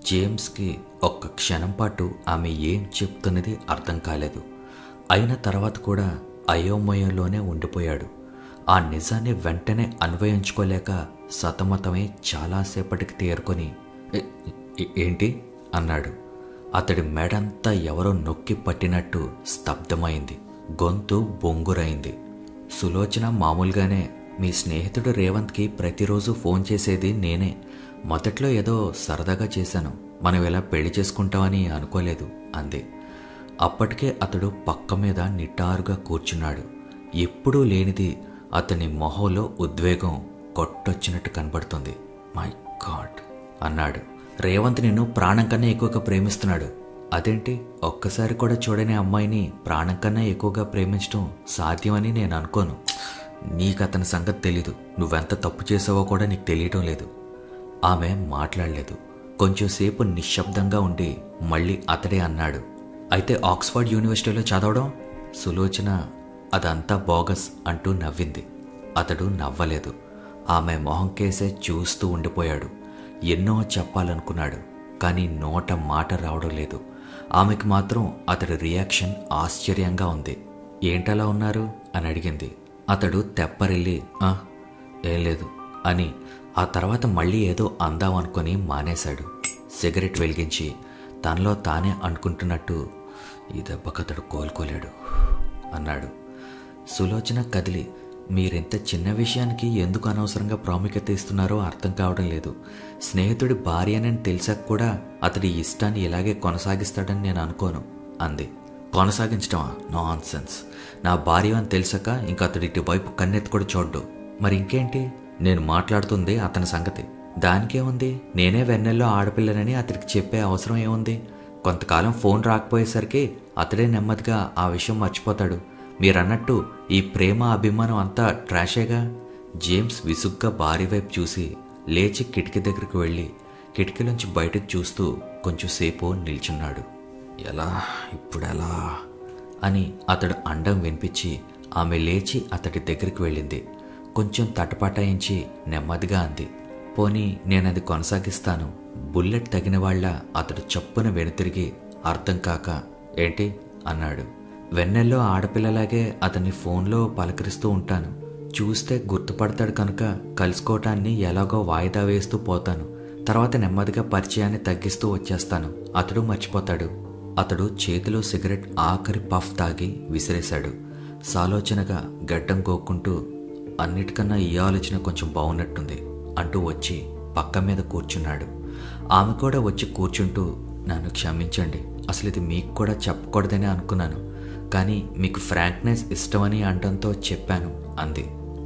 జేమ్స్కి ఒక్క క్షణం పాటు ఆమె ఏం చెప్తున్నది అర్థం కాలేదు అయిన తర్వాత కూడా అయోమయంలోనే ఉండిపోయాడు ఆ నిజాన్ని వెంటనే అన్వయించుకోలేక సతమతమై చాలాసేపటికి తేరుకొని "ఏ- ఏ- ఏంటి అన్నాడు అతడి మెడంతా ఎవరో నొక్కి పట్టినట్టు స్తబ్దమైంది గొంతు బొంగురైంది సులోచన మామూలుగానే మీ స్నేహితుడు రేవంత్కి ప్రతిరోజు ఫోన్ చేసేది నేనే మొదట్లో ఏదో సరదాగా చేశాను మనం ఇలా పెళ్లి చేసుకుంటామని అనుకోలేదు అంది అప్పటికే అతడు పక్క మీద నిటారుగా కూర్చున్నాడు ఎప్పుడూ లేనిది అతని మొహంలో ఉద్వేగం కొట్టొచ్చినట్టు కనబడుతుంది మై గాడ్ అన్నాడు రేవంత్ నిన్ను ప్రాణం కన్నా ఎక్కువగా ప్రేమిస్తున్నాడు అదేంటి ఒక్కసారి కూడా చూడని అమ్మాయిని ప్రాణం కన్నా ఎక్కువగా ప్రేమించడం సాధ్యమని నేను అనుకోను నీకు అతని సంగతి తెలీదు నువ్వెంత తప్పు చేసావో కూడా నీకు తెలియటం లేదు ఆమె మాట్లాడలేదు కొంచెంసేపు నిశ్శబ్దంగా ఉండి మళ్ళీ అతడే అన్నాడు అయితే ఆక్స్ఫర్డ్ యూనివర్సిటీలో చదవడం సులోచన అదంతా బోగస్ అంటూ నవ్వింది అతడు నవ్వలేదు ఆమె మొహం కేసే చూస్తూ ఉండిపోయాడు ఎన్నో చెప్పాలనుకున్నాడు కానీ నోట మాట రావడం లేదు ఆమెకు మాత్రం అతడి రియాక్షన్ ఆశ్చర్యంగా ఉంది ఏంటలా ఉన్నారు అని అడిగింది అతడు తెప్పరిల్లి "ఆ, ఏం లేదు అని ఆ తర్వాత మళ్ళీ ఏదో అందామనుకొని మానేశాడు సిగరెట్ వెలిగించి తనలో తానే అనుకుంటున్నట్టు ఈ దెబ్బకతడు కోలుకోలేడు అన్నాడు సులోచన కదిలి మీరింత చిన్న విషయానికి ఎందుకు అనవసరంగా ప్రాముఖ్యత ఇస్తున్నారో అర్థం కావడం లేదు స్నేహితుడి భార్యనని తెలిసాక కూడా అతడి ఇష్టాన్ని ఇలాగే కొనసాగిస్తాడని నేను అనుకోను అంది కొనసాగించడమా నాన్ సెన్స్ నా భార్య అని తెలిసాక ఇంకా అతడి ఇటువైపు కన్నెత్తి కూడా చూడ్డు మరి ఇంకేంటి నేను మాట్లాడుతుంది అతని సంగతి దానికేముంది నేనే వెన్నెల్లో ఆడపిల్లనని అతడికి చెప్పే అవసరం ఏముంది కొంతకాలం ఫోన్ రాకపోయేసరికి అతడే నెమ్మదిగా ఆ విషయం మర్చిపోతాడు మీరన్నట్టు ఈ ప్రేమ అభిమానం అంతా ట్రాషేగా జేమ్స్ విసుగ్గా భార్య వైపు చూసి లేచి కిటికీ దగ్గరికి వెళ్ళి కిటికీలోంచి బయటకు చూస్తూ కొంచెంసేపు నిల్చున్నాడు ఎలా ఇప్పుడెలా అని అతడు అండం వినిపించి ఆమె లేచి అతడి దగ్గరికి వెళ్ళింది కొంచెం తటపటాయించి నెమ్మదిగా అంది పోనీ నేనది కొనసాగిస్తాను బుల్లెట్ తగిన వాళ్ళ అతడు చప్పున వెనుతిరిగి అర్థం కాక ఏంటి అన్నాడు వెన్నెల్లో ఆడపిల్లలాగే అతన్ని ఫోన్లో పలకరిస్తూ ఉంటాను చూస్తే గుర్తుపడతాడు కనుక కలుసుకోవటాన్ని ఎలాగో వాయిదా వేస్తూ పోతాను తర్వాత నెమ్మదిగా పరిచయాన్ని తగ్గిస్తూ వచ్చేస్తాను అతడు మర్చిపోతాడు అతడు చేతిలో సిగరెట్ ఆఖరి పఫ్ తాగి విసిరేశాడు సాలోచనగా గడ్డం కోక్కుంటూ అన్నిటికన్నా ఈ ఆలోచన కొంచెం బాగున్నట్టుంది అంటూ వచ్చి పక్క మీద కూర్చున్నాడు ఆమె కూడా వచ్చి కూర్చుంటూ నన్ను క్షమించండి అసలు ఇది మీకు కూడా చెప్పకూడదని అనుకున్నాను కానీ మీకు ఫ్రాంక్నెస్ ఇష్టమని అనడంతో చెప్పాను అంది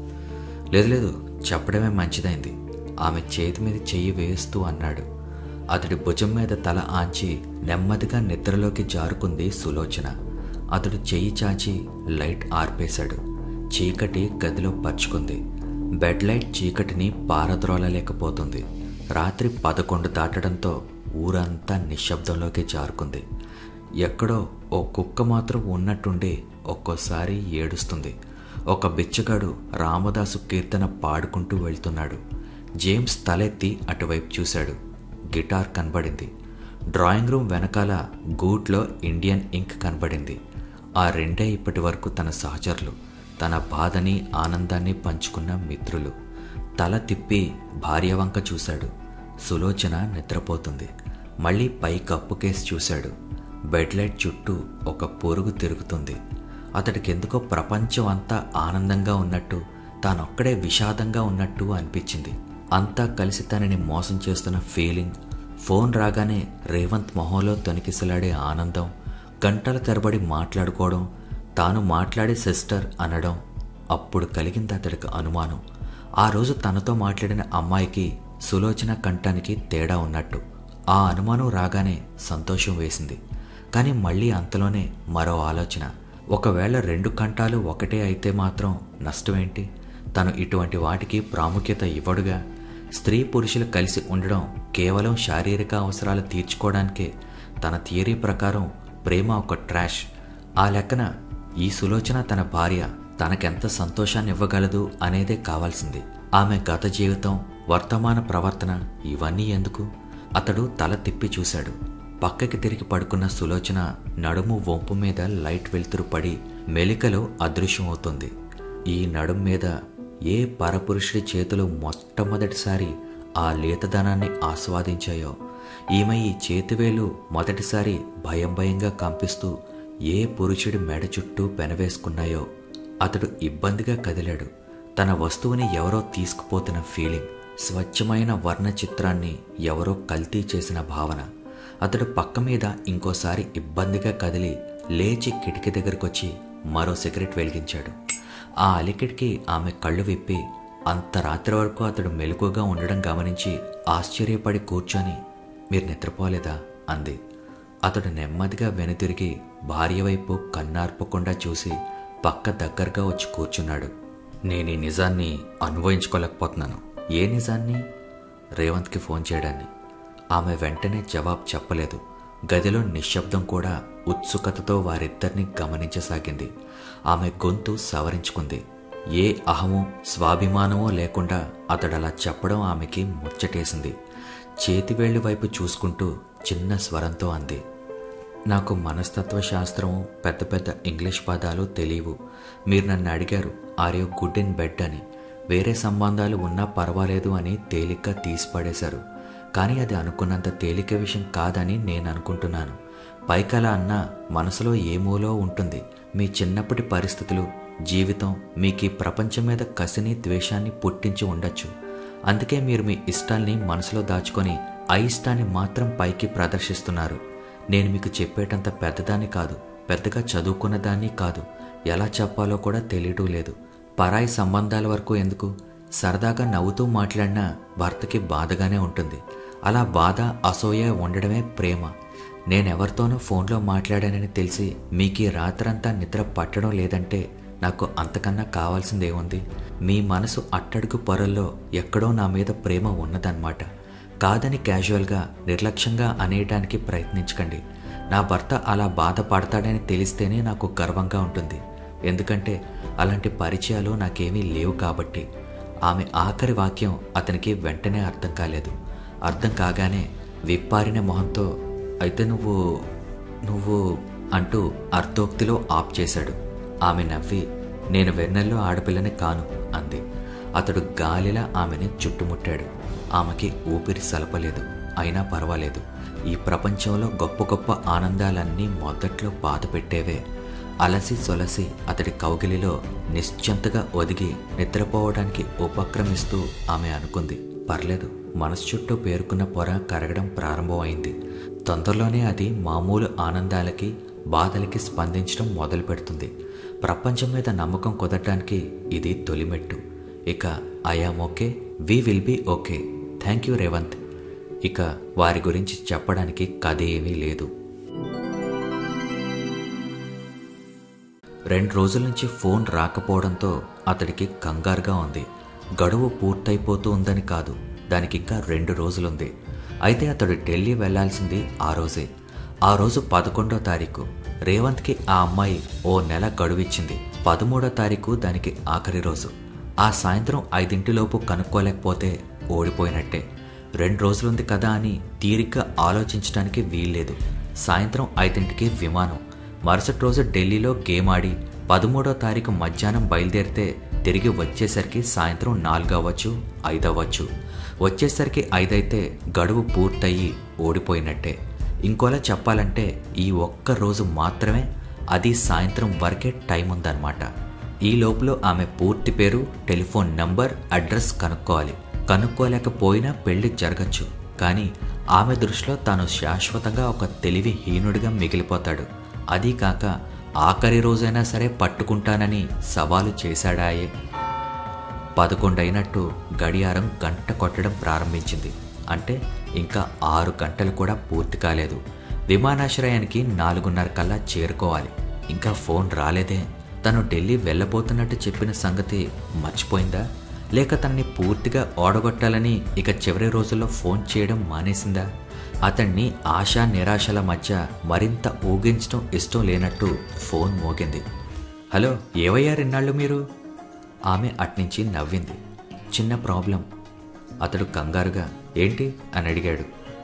లేదు లేదు చెప్పడమే మంచిదైంది ఆమె చేతి మీద చెయ్యి వేస్తూ అన్నాడు అతడి భుజం మీద తల ఆంచి నెమ్మదిగా నిద్రలోకి జారుకుంది సులోచన అతడు చెయ్యి చాచి లైట్ ఆర్పేశాడు చీకటి గదిలో పరుచుకుంది బెడ్ లైట్ చీకటిని పారద్రోలలేకపోతుంది రాత్రి పదకొండు దాటడంతో ఊరంతా నిశ్శబ్దంలోకి జారుకుంది ఎక్కడో ఓ కుక్క మాత్రం ఉన్నట్టుండి ఒక్కోసారి ఏడుస్తుంది ఒక బిచ్చగాడు రామదాసు కీర్తన పాడుకుంటూ వెళ్తున్నాడు జేమ్స్ తలెత్తి అటువైపు చూశాడు గిటార్ కనబడింది డ్రాయింగ్ రూమ్ వెనకాల గూట్లో ఇండియన్ ఇంక్ కనబడింది ఆ రెండే ఇప్పటి వరకు తన సహచరులు తన బాధని ఆనందాన్ని పంచుకున్న మిత్రులు తల తిప్పి భార్య వంక చూశాడు సులోచన నిద్రపోతుంది మళ్ళీ పై కప్పు కేసి చూశాడు బెడ్ లైట్ చుట్టూ ఒక పొరుగు తిరుగుతుంది అతడికెందుకో ప్రపంచం అంతా ఆనందంగా ఉన్నట్టు తానొక్కడే విషాదంగా ఉన్నట్టు అనిపించింది అంతా కలిసి తనని మోసం చేస్తున్న ఫీలింగ్ ఫోన్ రాగానే రేవంత్ మొహంలో తొనికిసలాడే ఆనందం గంటల తరబడి మాట్లాడుకోవడం తాను మాట్లాడే సిస్టర్ అనడం అప్పుడు కలిగింది అతడికి అనుమానం ఆ రోజు తనతో మాట్లాడిన అమ్మాయికి సులోచన కంఠానికి తేడా ఉన్నట్టు ఆ అనుమానం రాగానే సంతోషం వేసింది కానీ మళ్ళీ అంతలోనే మరో ఆలోచన ఒకవేళ రెండు కంఠాలు ఒకటే అయితే మాత్రం నష్టమేంటి తను ఇటువంటి వాటికి ప్రాముఖ్యత ఇవ్వడుగా స్త్రీ పురుషులు కలిసి ఉండడం కేవలం శారీరక అవసరాలు తీర్చుకోవడానికే తన థియరీ ప్రకారం ప్రేమ ఒక ట్రాష్ ఆ లెక్కన ఈ సులోచన తన భార్య తనకెంత సంతోషాన్ని ఇవ్వగలదు అనేదే కావాల్సింది ఆమె గత జీవితం వర్తమాన ప్రవర్తన ఇవన్నీ ఎందుకు అతడు తల తిప్పి చూశాడు పక్కకి తిరిగి పడుకున్న సులోచన నడుము వంపు మీద లైట్ వెలుతురు పడి మెలికలో అదృశ్యమవుతుంది ఈ నడుం మీద ఏ పరపురుషుడి చేతులు మొట్టమొదటిసారి ఆ లేతదనాన్ని ఆస్వాదించాయో ఈమె ఈ చేతివేలు మొదటిసారి భయం భయంగా కంపిస్తూ ఏ పురుషుడి మెడ చుట్టూ పెనవేసుకున్నాయో అతడు ఇబ్బందిగా కదిలాడు తన వస్తువుని ఎవరో తీసుకుపోతున్న ఫీలింగ్ స్వచ్ఛమైన వర్ణ చిత్రాన్ని ఎవరో కల్తీ చేసిన భావన అతడు పక్క మీద ఇంకోసారి ఇబ్బందిగా కదిలి లేచి కిటికీ దగ్గరకొచ్చి మరో సిగరెట్ వెలిగించాడు ఆ అలికిడికి ఆమె కళ్ళు విప్పి అంత రాత్రి వరకు అతడు మెలకుగా ఉండడం గమనించి ఆశ్చర్యపడి కూర్చొని మీరు నిద్రపోలేదా అంది అతడు నెమ్మదిగా వెనుతిరిగి భార్య వైపు కన్నార్పకుండా చూసి పక్క దగ్గరగా వచ్చి కూర్చున్నాడు నేను ఈ నిజాన్ని అనుభవించుకోలేకపోతున్నాను ఏ నిజాన్ని రేవంత్కి ఫోన్ చేయడాన్ని ఆమె వెంటనే జవాబు చెప్పలేదు గదిలో నిశ్శబ్దం కూడా ఉత్సుకతతో వారిద్దరిని గమనించసాగింది ఆమె గొంతు సవరించుకుంది ఏ అహమో స్వాభిమానమో లేకుండా అతడలా చెప్పడం ఆమెకి ముచ్చటేసింది చేతివేళ్ల వైపు చూసుకుంటూ చిన్న స్వరంతో అంది నాకు మనస్తత్వ శాస్త్రము పెద్ద పెద్ద ఇంగ్లీష్ పదాలు తెలియవు మీరు నన్ను అడిగారు are you good in bed అని వేరే సంబంధాలు ఉన్నా పర్వాలేదు అని తేలిగ్గా తీసిపడేశారు కానీ అది అనుకున్నంత తేలిక విషయం కాదని నేను అనుకుంటున్నాను పైకల అన్న మనసులో ఏమూలో ఉంటుంది మీ చిన్నప్పటి పరిస్థితులు జీవితం మీకు ఈ ప్రపంచం మీద కసిని ద్వేషాన్ని పుట్టించి ఉండొచ్చు అందుకే మీరు మీ ఇష్టాల్ని మనసులో దాచుకొని అయిష్టాన్ని మాత్రం పైకి ప్రదర్శిస్తున్నారు నేను మీకు చెప్పేటంత పెద్దదాన్ని కాదు పెద్దగా చదువుకున్న దాన్ని కాదు ఎలా చెప్పాలో కూడా తెలియటం లేదు పరాయి సంబంధాల వరకు ఎందుకు సరదాగా నవ్వుతూ మాట్లాడినా భర్తకి బాధగానే ఉంటుంది అలా బాధ అసూయ ఉండడమే ప్రేమ నేనెవరితోనూ ఫోన్లో మాట్లాడానని తెలిసి మీకు ఈ రాత్రంతా నిద్ర పట్టడం లేదంటే నాకు అంతకన్నా కావాల్సిందేముంది మీ మనసు అట్టడుగు పొరల్లో ఎక్కడో నా మీద ప్రేమ ఉన్నదన్నమాట కాదని క్యాజువల్గా నిర్లక్ష్యంగా అనేయటానికి ప్రయత్నించకండి నా భర్త అలా బాధపడతాడని తెలిస్తేనే నాకు గర్వంగా ఉంటుంది ఎందుకంటే అలాంటి పరిచయాలు నాకేమీ లేవు కాబట్టి ఆమె ఆఖరి వాక్యం అతనికి వెంటనే అర్థం కాలేదు అర్థం కాగానే విప్పారిన మొహంతో అయితే నువ్వు నువ్వు అంటూ అర్ధోక్తిలో ఆప్ చేశాడు ఆమె నవ్వి నేను వెన్నెల్లో ఆడపిల్లని కాను అంది అతడు గాలిలా ఆమెని చుట్టుముట్టాడు ఆమెకి ఊపిరి సలపలేదు అయినా పర్వాలేదు ఈ ప్రపంచంలో గొప్ప గొప్ప ఆనందాలన్నీ మొదట్లో బాధ పెట్టేవే అలసి సొలసి అతడి కౌగిలిలో నిశ్చంతగా ఒదిగి నిద్రపోవడానికి ఉపక్రమిస్తూ ఆమె అనుకుంది పర్లేదు మనసు చుట్టూ పేరుకున్న పొర కరగడం ప్రారంభమైంది తొందరలోనే అది మామూలు ఆనందాలకి బాధలకి స్పందించడం మొదలు పెడుతుంది ప్రపంచం మీద నమ్మకం కుదరడానికి ఇది తొలిమెట్టు ఇక I am okay we will be okay thank you Revanth ఇక వారి గురించి చెప్పడానికి కథ ఏమీ లేదు రెండు రోజుల నుంచి ఫోన్ రాకపోవడంతో అతడికి కంగారుగా ఉంది గడువు పూర్తయిపోతూ ఉందని కాదు దానికి ఇంకా రెండు రోజులుంది అయితే అతడు ఢిల్లీ వెళ్లాల్సింది ఆ రోజే ఆ రోజు పదకొండో తారీఖు రేవంత్కి ఆ అమ్మాయి ఓ నెల గడువిచ్చింది పదమూడో తారీఖు దానికి ఆఖరి రోజు ఆ సాయంత్రం ఐదింటిలోపు కనుక్కోలేకపోతే ఓడిపోయినట్టే రెండు రోజులుంది కదా అని తీరిగ్గా ఆలోచించడానికి వీల్లేదు సాయంత్రం ఐదింటికి విమానం మరుసటి రోజు ఢిల్లీలో గేమ్ ఆడి పదమూడో తారీఖు మధ్యాహ్నం బయలుదేరితే తిరిగి వచ్చేసరికి సాయంత్రం నాలుగు అవ్వచ్చు ఐదు అవ్వచ్చు వచ్చేసరికి ఐదైతే గడువు పూర్తయి ఓడిపోయినట్టే ఇంకోలా చెప్పాలంటే ఈ ఒక్క రోజు మాత్రమే అది సాయంత్రం వరకే టైం ఉందన్నమాట ఈ లోపల ఆమె పూర్తి పేరు టెలిఫోన్ నంబర్ అడ్రస్ కనుక్కోవాలి కనుక్కోలేకపోయినా పెళ్లి జరగచ్చు కానీ ఆమె దృష్టిలో తాను శాశ్వతంగా ఒక తెలివి హీనుడిగా మిగిలిపోతాడు అదీ కాక ఆఖరి రోజైనా సరే పట్టుకుంటానని సవాలు చేశాడాయే పదకొండైనట్టు గడియారం గంట కొట్టడం ప్రారంభించింది అంటే ఇంకా ఆరు గంటలు కూడా పూర్తి కాలేదు విమానాశ్రయానికి నాలుగున్నర కల్లా చేరుకోవాలి ఇంకా ఫోన్ రాలేదే తను ఢిల్లీ వెళ్ళబోతున్నట్టు చెప్పిన సంగతి మర్చిపోయిందా లేక తనని పూర్తిగా ఓడగొట్టాలని ఇక చివరి రోజుల్లో ఫోన్ చేయడం మానేసిందా అతన్ని ఆశా నిరాశల మధ్య మరింత ఊగించడం ఇష్టం లేనట్టు ఫోన్ మోగింది హలో ఏవయ్యారిన్నాళ్ళు మీరు ఆమె అట్నుంచి నవ్వింది చిన్న ప్రాబ్లం అతడు కంగారుగా ఏంటి అని అడిగాడు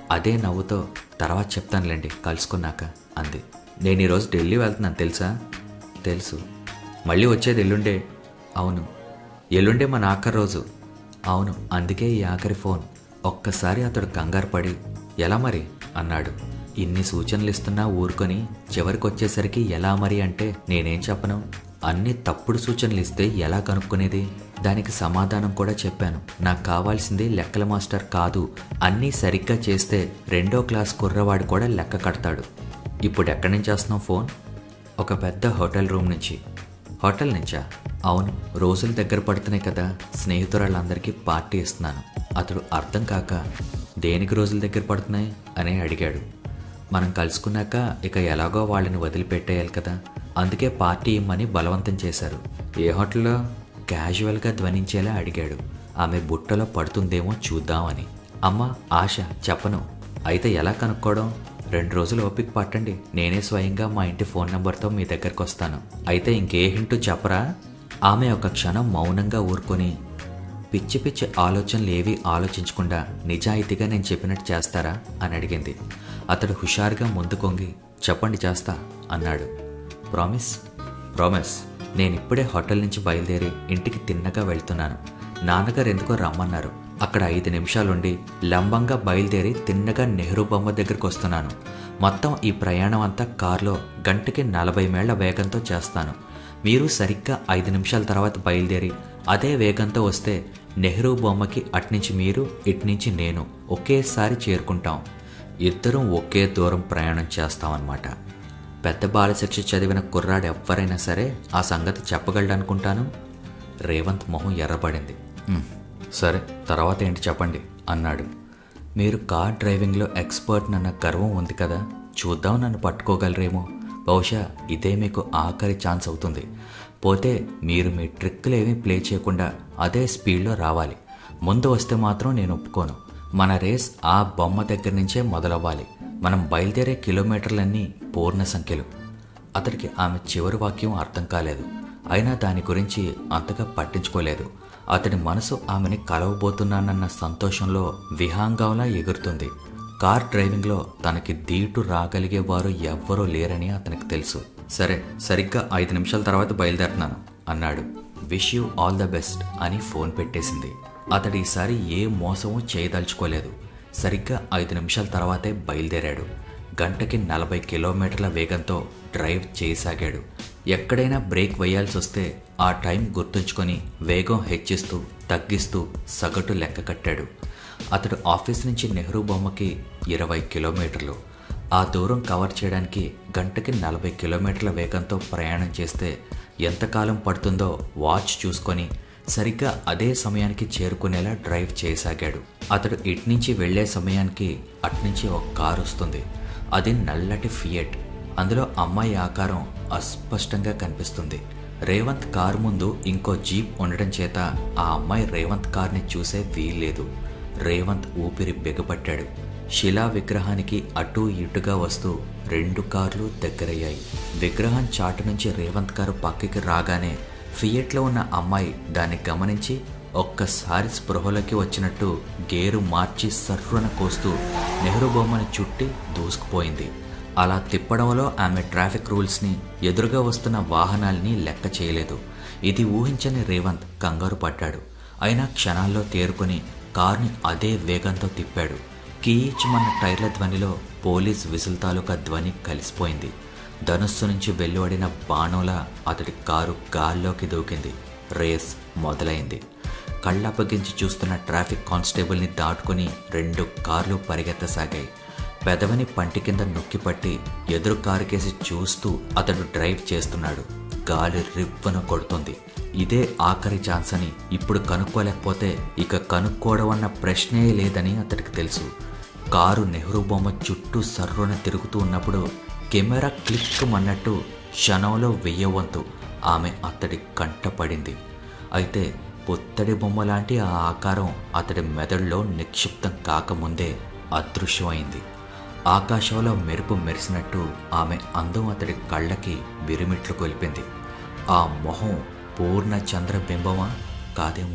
అదే నవ్వుతో తర్వాత చెప్తానులేండి కలుసుకున్నాక అంది నేను ఈరోజు ఢిల్లీ వెళ్తున్నాను తెలుసా తెలుసు మళ్ళీ వచ్చేది ఎల్లుండే అవును ఎల్లుండే మన ఆఖరి రోజు అవును అందుకే ఈ ఆఖరి ఫోన్ ఒక్కసారి అతడు కంగారు పడి ఎలా మరి అన్నాడు ఇన్ని సూచనలు ఇస్తున్నా ఊరుకొని చివరికి వచ్చేసరికి ఎలా మరి అంటే నేనేం చెప్పను అన్ని తప్పుడు సూచనలు ఇస్తే ఎలా కనుక్కునేది దానికి సమాధానం కూడా చెప్పాను నాకు కావాల్సింది లెక్కల మాస్టర్ కాదు అన్నీ సరిగ్గా చేస్తే రెండో క్లాస్ కుర్రవాడు కూడా లెక్క కడతాడు ఇప్పుడు ఎక్కడి నుంచి వస్తున్నావు ఫోన్ ఒక పెద్ద హోటల్ రూమ్ నుంచి హోటల్ నుంచా అవును రోజులు దగ్గర పడుతున్నాయి కదా స్నేహితురాళ్ళందరికీ పార్టీ ఇస్తున్నాను అతడు అర్థం కాక దేనికి రోజులు దగ్గర పడుతున్నాయి అని అడిగాడు మనం కలుసుకున్నాక ఇక ఎలాగో వాళ్ళని వదిలిపెట్టేయాలి కదా అందుకే పార్టీ ఇమ్మని బలవంతం చేశారు ఏ హోటల్లో క్యాజువల్గా ధ్వనించేలా అడిగాడు ఆమె బుట్టలో పడుతుందేమో చూద్దామని అమ్మ ఆశ చెప్పను అయితే ఎలా కనుక్కోవడం రెండు రోజులు ఓపిక పట్టండి నేనే స్వయంగా మా ఇంటి ఫోన్ నెంబర్తో మీ దగ్గరకు వస్తాను అయితే ఇంకే హింటూ చెప్పరా ఆమె ఒక క్షణం మౌనంగా ఊరుకొని పిచ్చి పిచ్చి ఆలోచనలు ఏవి ఆలోచించకుండా నిజాయితీగా నేను చెప్పినట్టు చేస్తారా అని అడిగింది అతడు హుషారుగా ముందు కొంగి చెప్పండి చేస్తా అన్నాడు ప్రామిస్ ప్రామిస్ నేను ఇప్పుడే హోటల్ నుంచి బయలుదేరి ఇంటికి తిన్నగా వెళ్తున్నాను నాన్నగారు ఎందుకో రమ్మన్నారు అక్కడ ఐదు నిమిషాలుండి లంబంగా బయలుదేరి తిన్నగా నెహ్రూ బొమ్మ దగ్గరికి వస్తున్నాను మొత్తం ఈ ప్రయాణం అంతా కారులో గంటకి నలభై మేళ్ల వేగంతో చేస్తాను మీరు సరిగ్గా ఐదు నిమిషాల తర్వాత బయలుదేరి అదే వేగంతో వస్తే నెహ్రూ బొమ్మకి అట్నుంచి మీరు ఇట్నుంచి నేను ఒకేసారి చేరుకుంటాం ఇద్దరం ఒకే దూరం ప్రయాణం చేస్తామన్నమాట పెద్ద బాలశిక్ష చదివిన కుర్రాడు ఎవ్వరైనా సరే ఆ సంగతి చెప్పగలడనుకుంటాను రేవంత్ మొహం ఎర్రబడింది "ఉమ్, సరే తర్వాత ఏంటి చెప్పండి అన్నాడు మీరు కార్ డ్రైవింగ్లో ఎక్స్పర్ట్ నన్న గర్వం ఉంది కదా చూద్దాం నన్ను పట్టుకోగలరేమో బహుశా ఇదే మీకు ఆఖరి ఛాన్స్ అవుతుంది పోతే మీరు మీ ట్రిక్కులు ఏమీ ప్లే చేయకుండా అదే స్పీడ్లో రావాలి ముందు వస్తే మాత్రం నేను ఒప్పుకోను మన రేస్ ఆ బొమ్మ దగ్గర నుంచే మొదలవ్వాలి మనం బయలుదేరే కిలోమీటర్లన్నీ పూర్ణ సంఖ్యలు అతడికి ఆమె చివరి వాక్యం అర్థం కాలేదు అయినా దాని గురించి అంతగా పట్టించుకోలేదు అతడి మనసు ఆమెని కలవబోతున్నానన్న సంతోషంలో విహాంగంలా ఎగురుతుంది కార్ డ్రైవింగ్లో తనకి దీటు రాగలిగే వారు ఎవ్వరూ లేరని అతనికి తెలుసు సరే సరిగ్గా ఐదు నిమిషాల తర్వాత బయలుదేరుతున్నాను అన్నాడు wish you all the best అని ఫోన్ పెట్టేసింది అతడు ఈసారి ఏ మోసమూ చేయదలుచుకోలేదు సరిగ్గా ఐదు నిమిషాల తర్వాతే బయలుదేరాడు గంటకి నలభై కిలోమీటర్ల వేగంతో డ్రైవ్ చేయసాగాడు ఎక్కడైనా బ్రేక్ వేయాల్సి వస్తే ఆ టైం గుర్తుంచుకొని వేగం హెచ్చిస్తూ తగ్గిస్తూ సగటు లెక్క కట్టాడు అతడు ఆఫీస్ నుంచి నెహ్రూ బొమ్మకి ఇరవై కిలోమీటర్లు ఆ దూరం కవర్ చేయడానికి గంటకి నలభై కిలోమీటర్ల వేగంతో ప్రయాణం చేస్తే ఎంతకాలం పడుతుందో వాచ్ చూసుకొని సరిగ్గా అదే సమయానికి చేరుకునేలా డ్రైవ్ చేయసాగాడు అతడు ఇట్నుంచి వెళ్లే సమయానికి అట్నుంచి ఒక కారు వస్తుంది అది నల్లటి ఫియట్ అందులో అమ్మాయి ఆకారం అస్పష్టంగా కనిపిస్తుంది రేవంత్ కారు ముందు ఇంకో జీప్ ఉండడం చేత ఆ అమ్మాయి రేవంత్ కార్ని చూసే వీల్లేదు రేవంత్ ఊపిరి బిగపట్టాడు శిలా విగ్రహానికి అటూ ఇటుగా వస్తూ రెండు కార్లు దగ్గరయ్యాయి విగ్రహం చాటు నుంచి రేవంత్ కారు పక్కకి రాగానే ఫియట్లో ఉన్న అమ్మాయి దాన్ని గమనించి ఒక్కసారి స్పృహలోకి వచ్చినట్టు గేరు మార్చి సర్రున కోస్తూ నెహ్రూ బొమ్మని చుట్టి దూసుకుపోయింది అలా తిప్పడంలో ఆమె ట్రాఫిక్ రూల్స్ని ఎదురుగా వస్తున్న వాహనాల్ని లెక్క చేయలేదు ఇది ఊహించని రేవంత్ కంగారు పడ్డాడు అయినా క్షణాల్లో తేరుకొని కార్ని అదే వేగంతో తిప్పాడు కీచమన్న టైర్ల ధ్వనిలో పోలీస్ విసుల్ తాలూకా ధ్వని కలిసిపోయింది ధనుస్సు నుంచి వెలువడిన బాణంలా అతడి కారు గాల్లోకి దూకింది రేస్ మొదలైంది కళ్ళప్పగించి చూస్తున్న ట్రాఫిక్ కానిస్టేబుల్ని దాటుకుని రెండు కార్లు పరిగెత్తసాగాయి పెదవని పంటి కింద నొక్కిపట్టి ఎదురు కారుకేసి చూస్తూ అతడు డ్రైవ్ చేస్తున్నాడు గాలి రివ్వన కొడుతుంది ఇదే ఆఖరి ఛాన్స్ అని ఇప్పుడు కనుక్కోలేకపోతే ఇక కనుక్కోవడం అన్న ప్రశ్నే లేదని అతడికి తెలుసు కారు నెహ్రూ బొమ్మ చుట్టూ సర్రున తిరుగుతూ ఉన్నప్పుడు కెమెరా క్లిక్ అన్నట్టు క్షణంలో వెయ్యవంతు ఆమె అతడి కంట పడింది అయితే పుత్తడి బొమ్మ లాంటి ఆ ఆకారం అతడి మెదడులో నిక్షిప్తం కాకముందే అదృశ్యమైంది ఆకాశంలో మెరుపు మెరిసినట్టు ఆమె అందం అతడి కళ్ళకి బిరిమిట్లు కొలిపింది ఆ మొహం పూర్ణ చంద్రబింబమా కాదేమో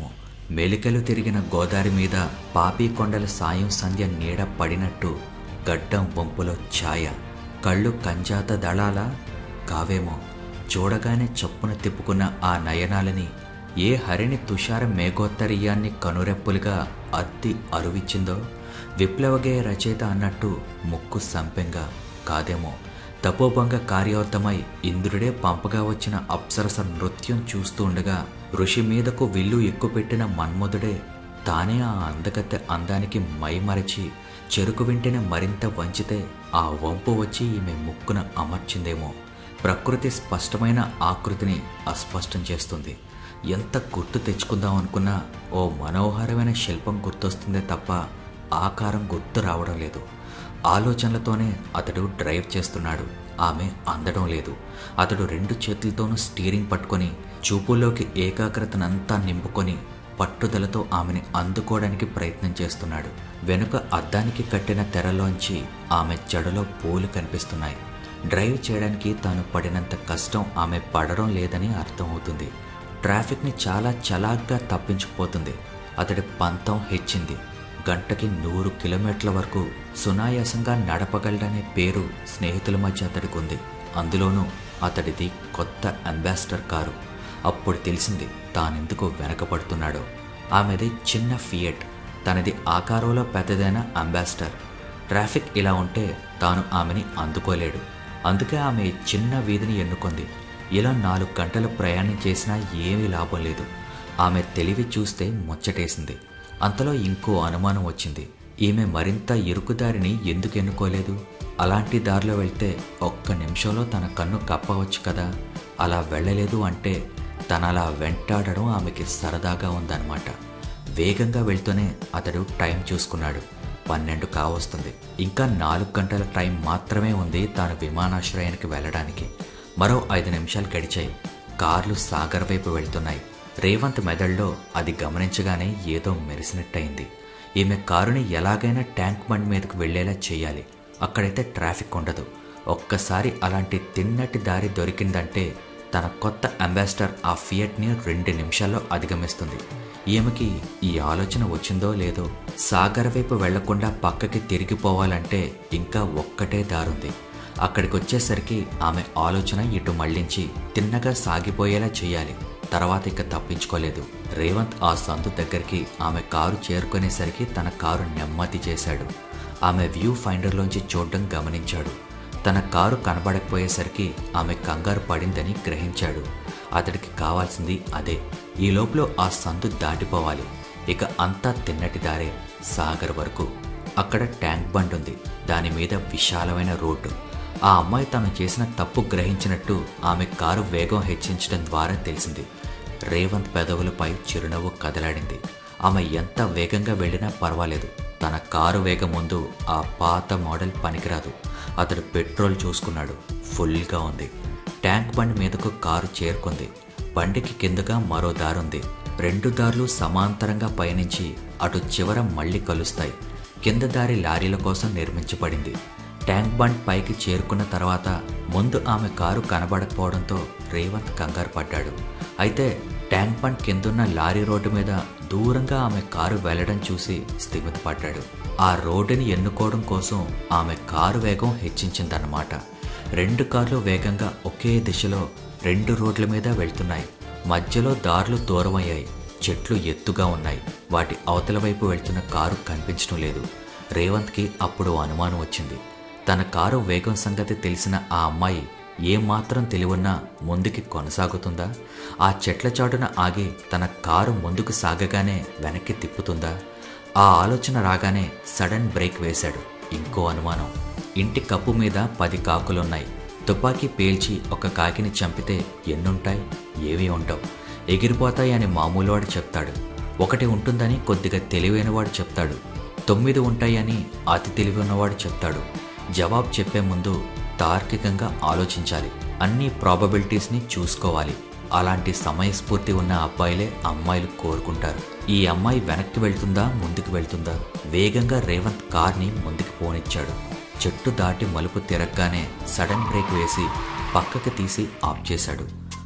మెలికలు తిరిగిన గోదారి మీద పాపీ కొండల సాయం సంధ్య నీడ పడినట్టు గడ్డం వంపులో ఛాయ కళ్ళు కంజాత దళాల కావేమో చూడగానే చప్పున తిప్పుకున్న ఆ నయనాలని ఏ హరిని తుషార మేఘోత్తరీయాన్ని కనురెప్పులుగా అద్ది అరువిచ్చిందో విప్లవగేయ రచయిత అన్నట్టు ముక్కు సంపెంగా కాదేమో తపోభంగ కార్యోత్తమై ఇంద్రుడే పంపగా వచ్చిన అప్సరస నృత్యం చూస్తూ ఉండగా ఋషి మీదకు విల్లు ఎక్కుపెట్టిన మన్మధుడే తానే ఆ అందగత్తె అందానికి మైమరచి చెరుకు వెంటనే మరింత వంచితే ఆ వంపు వచ్చి ఈమె ముక్కున అమర్చిందేమో ప్రకృతి స్పష్టమైన ఆకృతిని అస్పష్టం చేస్తుంది ఎంత గుర్తు తెచ్చుకుందాం అనుకున్నా ఓ మనోహరమైన శిల్పం గుర్తొస్తుందే తప్ప ఆకారం గుర్తు రావడం లేదు ఆలోచనలతోనే అతడు డ్రైవ్ చేస్తున్నాడు ఆమె అందడం లేదు అతడు రెండు చేతులతోనూ స్టీరింగ్ పట్టుకొని చూపులోకి ఏకాగ్రతనంతా నింపుకొని పట్టుదలతో ఆమెని అందుకోవడానికి ప్రయత్నం చేస్తున్నాడు వెనుక అద్దానికి కట్టిన తెరలోంచి ఆమె జడలో పూలు కనిపిస్తున్నాయి డ్రైవ్ చేయడానికి తాను పడినంత కష్టం ఆమె పడడం లేదని అర్థమవుతుంది ట్రాఫిక్ని చాలా చలాగ్గా తప్పించుకుపోతుంది అతడి పంతం హెచ్చింది గంటకి నూరు కిలోమీటర్ల వరకు సునాయాసంగా నడపగలడనే పేరు స్నేహితుల మధ్య అతడికి ఉంది అందులోనూ అతడిది కొత్త అంబాసిడర్ కారు అప్పుడు తెలిసింది తానెందుకు వెనకపడుతున్నాడో ఆమెది చిన్న ఫియట్ తనది ఆకారంలో పెద్దదైన అంబాసిడర్ ట్రాఫిక్ ఇలా ఉంటే తాను ఆమెని అందుకోలేడు అందుకే ఆమె చిన్న వీధిని ఎన్నుకుంది ఇలా నాలుగు గంటలు ప్రయాణం చేసినా ఏమీ లాభం లేదు ఆమె తెలివి చూస్తే ముచ్చటేసింది అంతలో ఇంకో అనుమానం వచ్చింది ఈమె మరింత ఇరుకుదారిని ఎందుకు ఎన్నుకోలేదు అలాంటి దారిలో వెళ్తే ఒక్క నిమిషంలో తన కన్ను కప్పవచ్చు కదా అలా వెళ్ళలేదు అంటే తన అలా వెంటాడడం ఆమెకి సరదాగా ఉందన్నమాట వేగంగా వెళ్తూనే అతడు టైం చూసుకున్నాడు పన్నెండు కావస్తుంది ఇంకా నాలుగు గంటల టైం మాత్రమే ఉంది తాను విమానాశ్రయానికి వెళ్ళడానికి మరో ఐదు నిమిషాలు గడిచాయి కార్లు సాగర్ వైపు వెళ్తున్నాయి రేవంత్ మెదడులో అది గమనించగానే ఏదో మెరిసినట్టయింది ఈమె కారుని ఎలాగైనా ట్యాంక్ బండ్ మీదకు వెళ్లేలా చేయాలి అక్కడైతే ట్రాఫిక్ ఉండదు ఒక్కసారి అలాంటి తిన్నటి దారి దొరికిందంటే తన కొత్త అంబాసిడర్ ఆ ఫియట్ని రెండు నిమిషాల్లో అధిగమిస్తుంది ఈమెకి ఈ ఆలోచన వచ్చిందో లేదో సాగర్ వైపు వెళ్లకుండా పక్కకి తిరిగిపోవాలంటే ఇంకా ఒక్కటే దారుంది అక్కడికి వచ్చేసరికి ఆమె ఆలోచన ఇటు మళ్లించి తిన్నగా సాగిపోయేలా చేయాలి తర్వాత ఇక తప్పించుకోలేదు రేవంత్ ఆ సందు దగ్గరికి ఆమె కారు చేరుకునేసరికి తన కారు నెమ్మది చేశాడు ఆమె వ్యూ ఫైండర్లోంచి చూడడం గమనించాడు తన కారు కనబడకపోయేసరికి ఆమె కంగారు పడిందని గ్రహించాడు అతడికి కావాల్సింది అదే ఈ లోపల ఆ సందు దాటిపోవాలి ఇక అంతా తిన్నటి దారే సాగర్ వరకు అక్కడ ట్యాంక్ బండ్ ఉంది దాని మీద విశాలమైన రోడ్డు ఆ అమ్మాయి తను చేసిన తప్పు గ్రహించినట్టు ఆమె కారు వేగం హెచ్చించడం ద్వారా తెలిసింది రేవంత్ పెదవులపై చిరునవ్వు కదలాడింది ఆమె ఎంత వేగంగా వెళ్ళినా పర్వాలేదు తన కారు వేగం ముందు ఆ పాత మోడల్ పనికిరాదు అతడు పెట్రోల్ చూసుకున్నాడు ఫుల్గా ఉంది ట్యాంక్ బండ్ మీదకు కారు చేరుకుంది బండికి కిందగా మరో దారుంది రెండు దారులు సమాంతరంగా పయనించి అటు చివర మళ్ళీ కలుస్తాయి కింద దారి లారీల కోసం నిర్మించబడింది ట్యాంక్ బండ్ పైకి చేరుకున్న తర్వాత ముందు ఆమె కారు కనబడకపోవడంతో రేవంత్ కంగారు పడ్డాడు అయితే ట్యాంక్ బండ్ కిందున్న లారీ రోడ్డు మీద దూరంగా ఆమె కారు వెళ్లడం చూసి స్థిమితపడ్డాడు ఆ రోడ్డుని ఎన్నుకోవడం కోసం ఆమె కారు వేగం హెచ్చించిందన్నమాట రెండు కార్లు వేగంగా ఒకే దిశలో రెండు రోడ్ల మీద వెళ్తున్నాయి మధ్యలో దారులు దూరమయ్యాయి చెట్లు ఎత్తుగా ఉన్నాయి వాటి అవతల వైపు వెళ్తున్న కారు కనిపించడం లేదు రేవంత్కి అప్పుడు అనుమానం వచ్చింది తన కారు వేగం సంగతి తెలిసిన ఆ అమ్మాయి ఏమాత్రం తెలివున్నా ముందుకి కొనసాగుతుందా ఆ చెట్ల చాటున ఆగి తన కారు ముందుకు సాగగానే వెనక్కి తిప్పుతుందా ఆ ఆలోచన రాగానే సడన్ బ్రేక్ వేశాడు ఇంకో అనుమానం ఇంటి కప్పు మీద పది కాకులున్నాయి తుపాకీ పేల్చి ఒక కాకిని చంపితే ఎన్నుంటాయి ఏవి ఉండవు ఎగిరిపోతాయి అని మామూలువాడు చెప్తాడు ఒకటి ఉంటుందని కొద్దిగా తెలివైనవాడు చెప్తాడు తొమ్మిది ఉంటాయని అతి తెలివి ఉన్నవాడు చెప్తాడు జవాబు చెప్పే ముందు తార్కికంగా ఆలోచించాలి అన్ని ప్రాబబిలిటీస్ని చూసుకోవాలి అలాంటి సమయస్ఫూర్తి ఉన్న అబ్బాయిలే అమ్మాయిలు కోరుకుంటారు ఈ అమ్మాయి వెనక్కి వెళ్తుందా ముందుకు వెళ్తుందా వేగంగా రేవంత్ కార్ని ముందుకు పోనిచ్చాడు చెట్టు దాటి మలుపు తిరగగానే సడన్ బ్రేక్ వేసి పక్కకి తీసి ఆఫ్ చేశాడు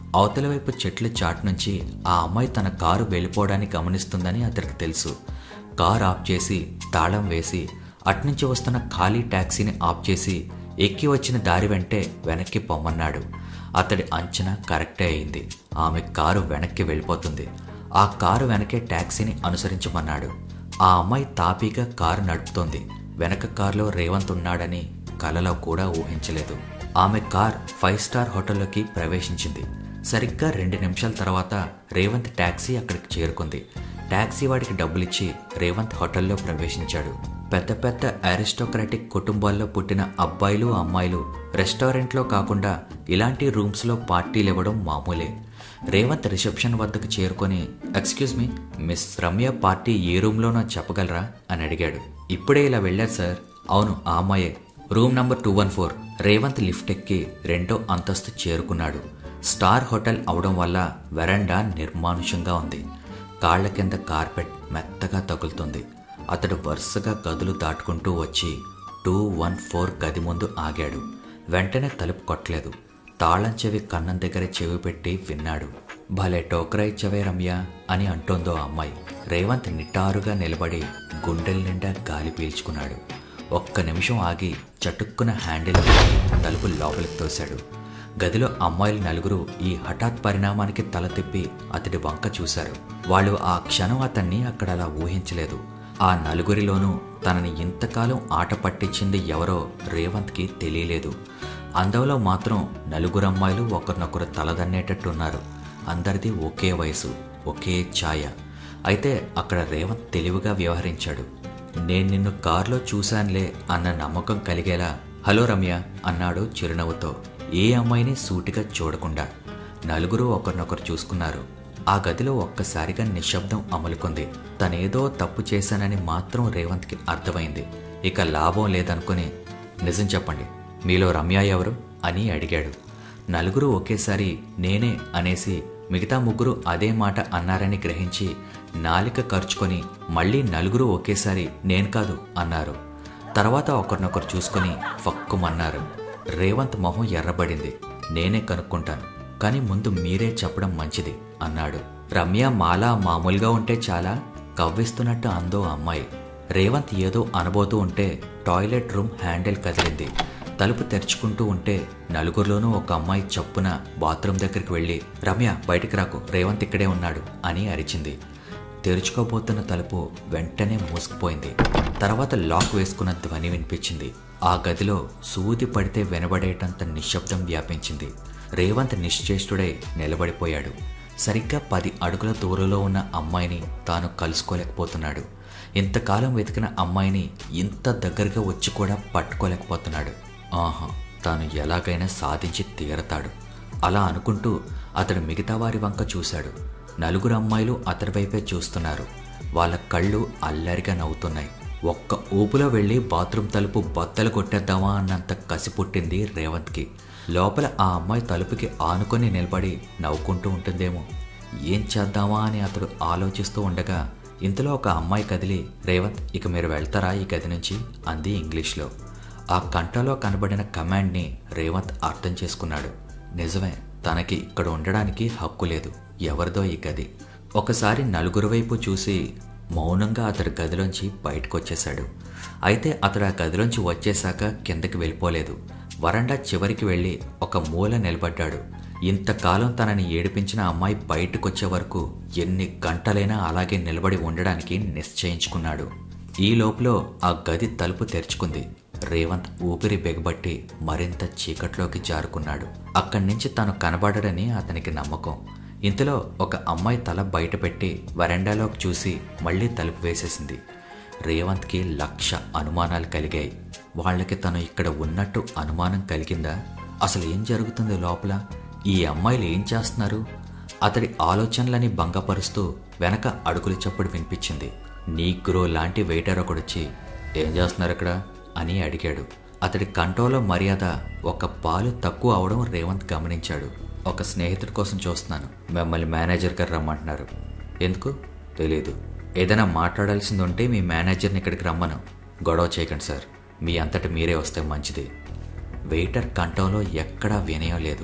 అవతల వైపు చెట్ల చాటు నుంచి ఆ అమ్మాయి తన కారు వెళ్ళిపోవడానికి గమనిస్తుందని అతడికి తెలుసు కారు ఆఫ్ చేసి తాళం వేసి అట్నుంచి వస్తున్న ఖాళీ ట్యాక్సీని ఆఫ్ చేసి ఎక్కి వచ్చిన దారి వెంటే వెనక్కి పొమ్మన్నాడు అతడి అంచనా కరెక్టే అయింది ఆమె కారు వెనక్కి వెళ్ళిపోతుంది ఆ కారు వెనకే ట్యాక్సీని అనుసరించమన్నాడు ఆ అమ్మాయి తాపీగా కారు నడుపుతోంది వెనక కారులో రేవంత్ ఉన్నాడని కలలో కూడా ఊహించలేదు ఆమె కార్ ఫైవ్ స్టార్ హోటల్లోకి ప్రవేశించింది సరిగ్గా రెండు నిమిషాల తర్వాత రేవంత్ ట్యాక్సీ అక్కడికి చేరుకుంది ట్యాక్సీ వాడికి డబ్బులిచ్చి రేవంత్ హోటల్లో ప్రవేశించాడు పెద్ద పెద్ద అరిస్టోక్రాటిక్ కుటుంబాల్లో పుట్టిన అబ్బాయిలు అమ్మాయిలు రెస్టారెంట్లో కాకుండా ఇలాంటి రూమ్స్లో పార్టీలు ఇవ్వడం మామూలే రేవంత్ రిసెప్షన్ వద్దకు చేరుకొని excuse me miss Ramya party ఏ రూమ్లోనో చెప్పగలరా అని అడిగాడు ఇప్పుడే ఇలా వెళ్ళారు సార్ అవును ఆ అమ్మాయే room number two one four Revanth lift ఎక్కి రెండో అంతస్తు చేరుకున్నాడు స్టార్ హోటల్ అవడం వల్ల వెరండా నిర్మానుషంగా ఉంది కాళ్ల కింద కార్పెట్ మెత్తగా తగులుతుంది అతడు వరుసగా గదులు దాటుకుంటూ వచ్చి టూ వన్ ఫోర్ గది ముందు ఆగాడు వెంటనే తలుపు కొట్టలేదు తాళం చెవి కన్నం దగ్గర చెవి పెట్టి విన్నాడు భలే టోకరా ఇచ్చవే రమ్య అని అంటోందో ఆ అమ్మాయి రేవంత్ నిటారుగా నిలబడి గుండెల నిండా గాలి పీల్చుకున్నాడు ఒక్క నిమిషం ఆగి చటుక్కున హ్యాండిల్ పెట్టి తలుపు లోపలికి తోశాడు గదిలో అమ్మాయిలు నలుగురు ఈ హఠాత్ పరిణామానికి తల తిప్పి అతడి వంక చూశారు వాళ్ళు ఆ క్షణం అతన్ని అక్కడ అలా ఊహించలేదు ఆ నలుగురిలోనూ తనని ఇంతకాలం ఆట పట్టించింది ఎవరో రేవంత్కి తెలియలేదు అందులో మాత్రం నలుగురు అమ్మాయిలు ఒకరినొకరు తలదన్నేటట్టున్నారు అందరిది ఒకే వయసు ఒకే ఛాయ అయితే అక్కడ రేవంత్ తెలివిగా వ్యవహరించాడు నేను నిన్ను కారులో చూశానులే అన్న నమ్మకం కలిగేలా హలో రమ్య అన్నాడు చిరునవ్వుతో ఏ అమ్మాయిని సూటిగా చూడకుండా నలుగురు ఒకరినొకరు చూసుకున్నారు ఆ గదిలో ఒక్కసారిగా నిశ్శబ్దం అమలుకుంది తనేదో తప్పు చేశానని మాత్రం రేవంత్కి అర్థమైంది ఇక లాభం లేదనుకుని నిజం చెప్పండి మీలో రమ్య ఎవరు అని అడిగాడు నలుగురు ఒకేసారి నేనే అనేసి మిగతా ముగ్గురు అదే మాట అన్నారని గ్రహించి నాలిక ఖర్చుకొని మళ్ళీ నలుగురు ఒకేసారి నేను కాదు అన్నారు తర్వాత ఒకరినొకరు చూసుకొని ఫక్కుమన్నారు రేవంత్ మొహం ఎర్రబడింది నేనే కనుక్కుంటాను కానీ ముందు మీరే చెప్పడం మంచిది అన్నాడు రమ్య మాలా మామూలుగా ఉంటే చాలా కవ్విస్తున్నట్టు అందో అమ్మాయి రేవంత్ ఏదో అనబోతూ ఉంటే టాయిలెట్ రూమ్ హ్యాండిల్ కదిలింది తలుపు తెరుచుకుంటూ ఉంటే నలుగురిలోనూ ఒక అమ్మాయి చప్పున బాత్రూమ్ దగ్గరికి వెళ్ళి రమ్య బయటికి రాకు రేవంత్ ఇక్కడే ఉన్నాడు అని అరిచింది తెరుచుకోబోతున్న తలుపు వెంటనే మూసుకుపోయింది తర్వాత లాక్ వేసుకున్న ధ్వని వినిపించింది ఆ గదిలో సూది పడితే వినబడేటంత నిశ్శబ్దం వ్యాపించింది రేవంత్ నిశ్చేష్టుడై నిలబడిపోయాడు సరిగ్గా పది అడుగుల దూరంలో ఉన్న అమ్మాయిని తాను కలుసుకోలేకపోతున్నాడు ఇంతకాలం వెతికిన అమ్మాయిని ఇంత దగ్గరగా వచ్చి కూడా పట్టుకోలేకపోతున్నాడు ఆహా తాను ఎలాగైనా సాధించి తీరతాడు అలా అనుకుంటూ అతడు మిగతా వారి వంక చూశాడు నలుగురు అమ్మాయిలు అతడి వైపే చూస్తున్నారు వాళ్ళ కళ్ళు అల్లరిగా నవ్వుతున్నాయి ఒక్క ఊపులో వెళ్ళి బాత్రూమ్ తలుపు బద్దలు కొట్టేద్దామా అన్నంత కసి పుట్టింది రేవంత్కి లోపల ఆ అమ్మాయి తలుపుకి ఆనుకొని నిలబడి నవ్వుకుంటూ ఉంటుందేమో ఏం చేద్దామా అని అతడు ఆలోచిస్తూ ఉండగా ఇంతలో ఒక అమ్మాయి కదిలి రేవంత్ ఇక మీరు వెళ్తారా ఈ గది నుంచి అంది ఇంగ్లీష్లో ఆ కంటలో కనబడిన కమాండ్ని రేవంత్ అర్థం చేసుకున్నాడు నిజమే తనకి ఇక్కడ ఉండడానికి హక్కు లేదు ఎవరిదో ఈ గది ఒకసారి నలుగురు వైపు చూసి మౌనంగా అతడు గదిలోంచి బయటకు వచ్చేశాడు అయితే అతడు ఆ గదిలోంచి వచ్చేశాక కిందకి వెళ్ళిపోలేదు వరండా చివరికి వెళ్ళి ఒక మూల నిలబడ్డాడు ఇంతకాలం తనని ఏడిపించిన అమ్మాయి బయటకొచ్చే వరకు ఎన్ని గంటలైనా అలాగే నిలబడి ఉండడానికి నిశ్చయించుకున్నాడు ఈ లోపల ఆ గది తలుపు తెరుచుకుంది రేవంత్ ఊపిరి బిగబట్టి మరింత చీకట్లోకి జారుకున్నాడు అక్కడి నుంచి తను కనబడడని అతనికి నమ్మకం ఇంతలో ఒక అమ్మాయి తల బయటపెట్టి వరండాలోకి చూసి మళ్ళీ తలుపు వేసేసింది రేవంత్కి లక్ష అనుమానాలు కలిగాయి వాళ్ళకి తను ఇక్కడ ఉన్నట్టు అనుమానం కలిగిందా అసలు ఏం జరుగుతుంది లోపల ఈ అమ్మాయిలు ఏం చేస్తున్నారు అతడి ఆలోచనలని భంగపరుస్తూ వెనక అడుగుల చప్పుడు వినిపించింది నీగ్రో లాంటి వెయిటర్ ఒకడొచ్చి ఏం చేస్తున్నారు ఇక్కడ అని అడిగాడు అతడి కంటోలో మర్యాద ఒక పాలు తక్కువ అవడం రేవంత్ గమనించాడు ఒక స్నేహితుడి కోసం చూస్తున్నాను మిమ్మల్ని మేనేజర్ గారు రమ్మంటున్నారు ఎందుకు తెలియదు ఏదైనా మాట్లాడాల్సింది ఉంటే మీ మేనేజర్ని ఇక్కడికి రమ్మను గొడవ చేయకండి సార్ మీ అంతటి మీరే వస్తే మంచిది వెయిటర్ కంఠంలో ఎక్కడా వినయం లేదు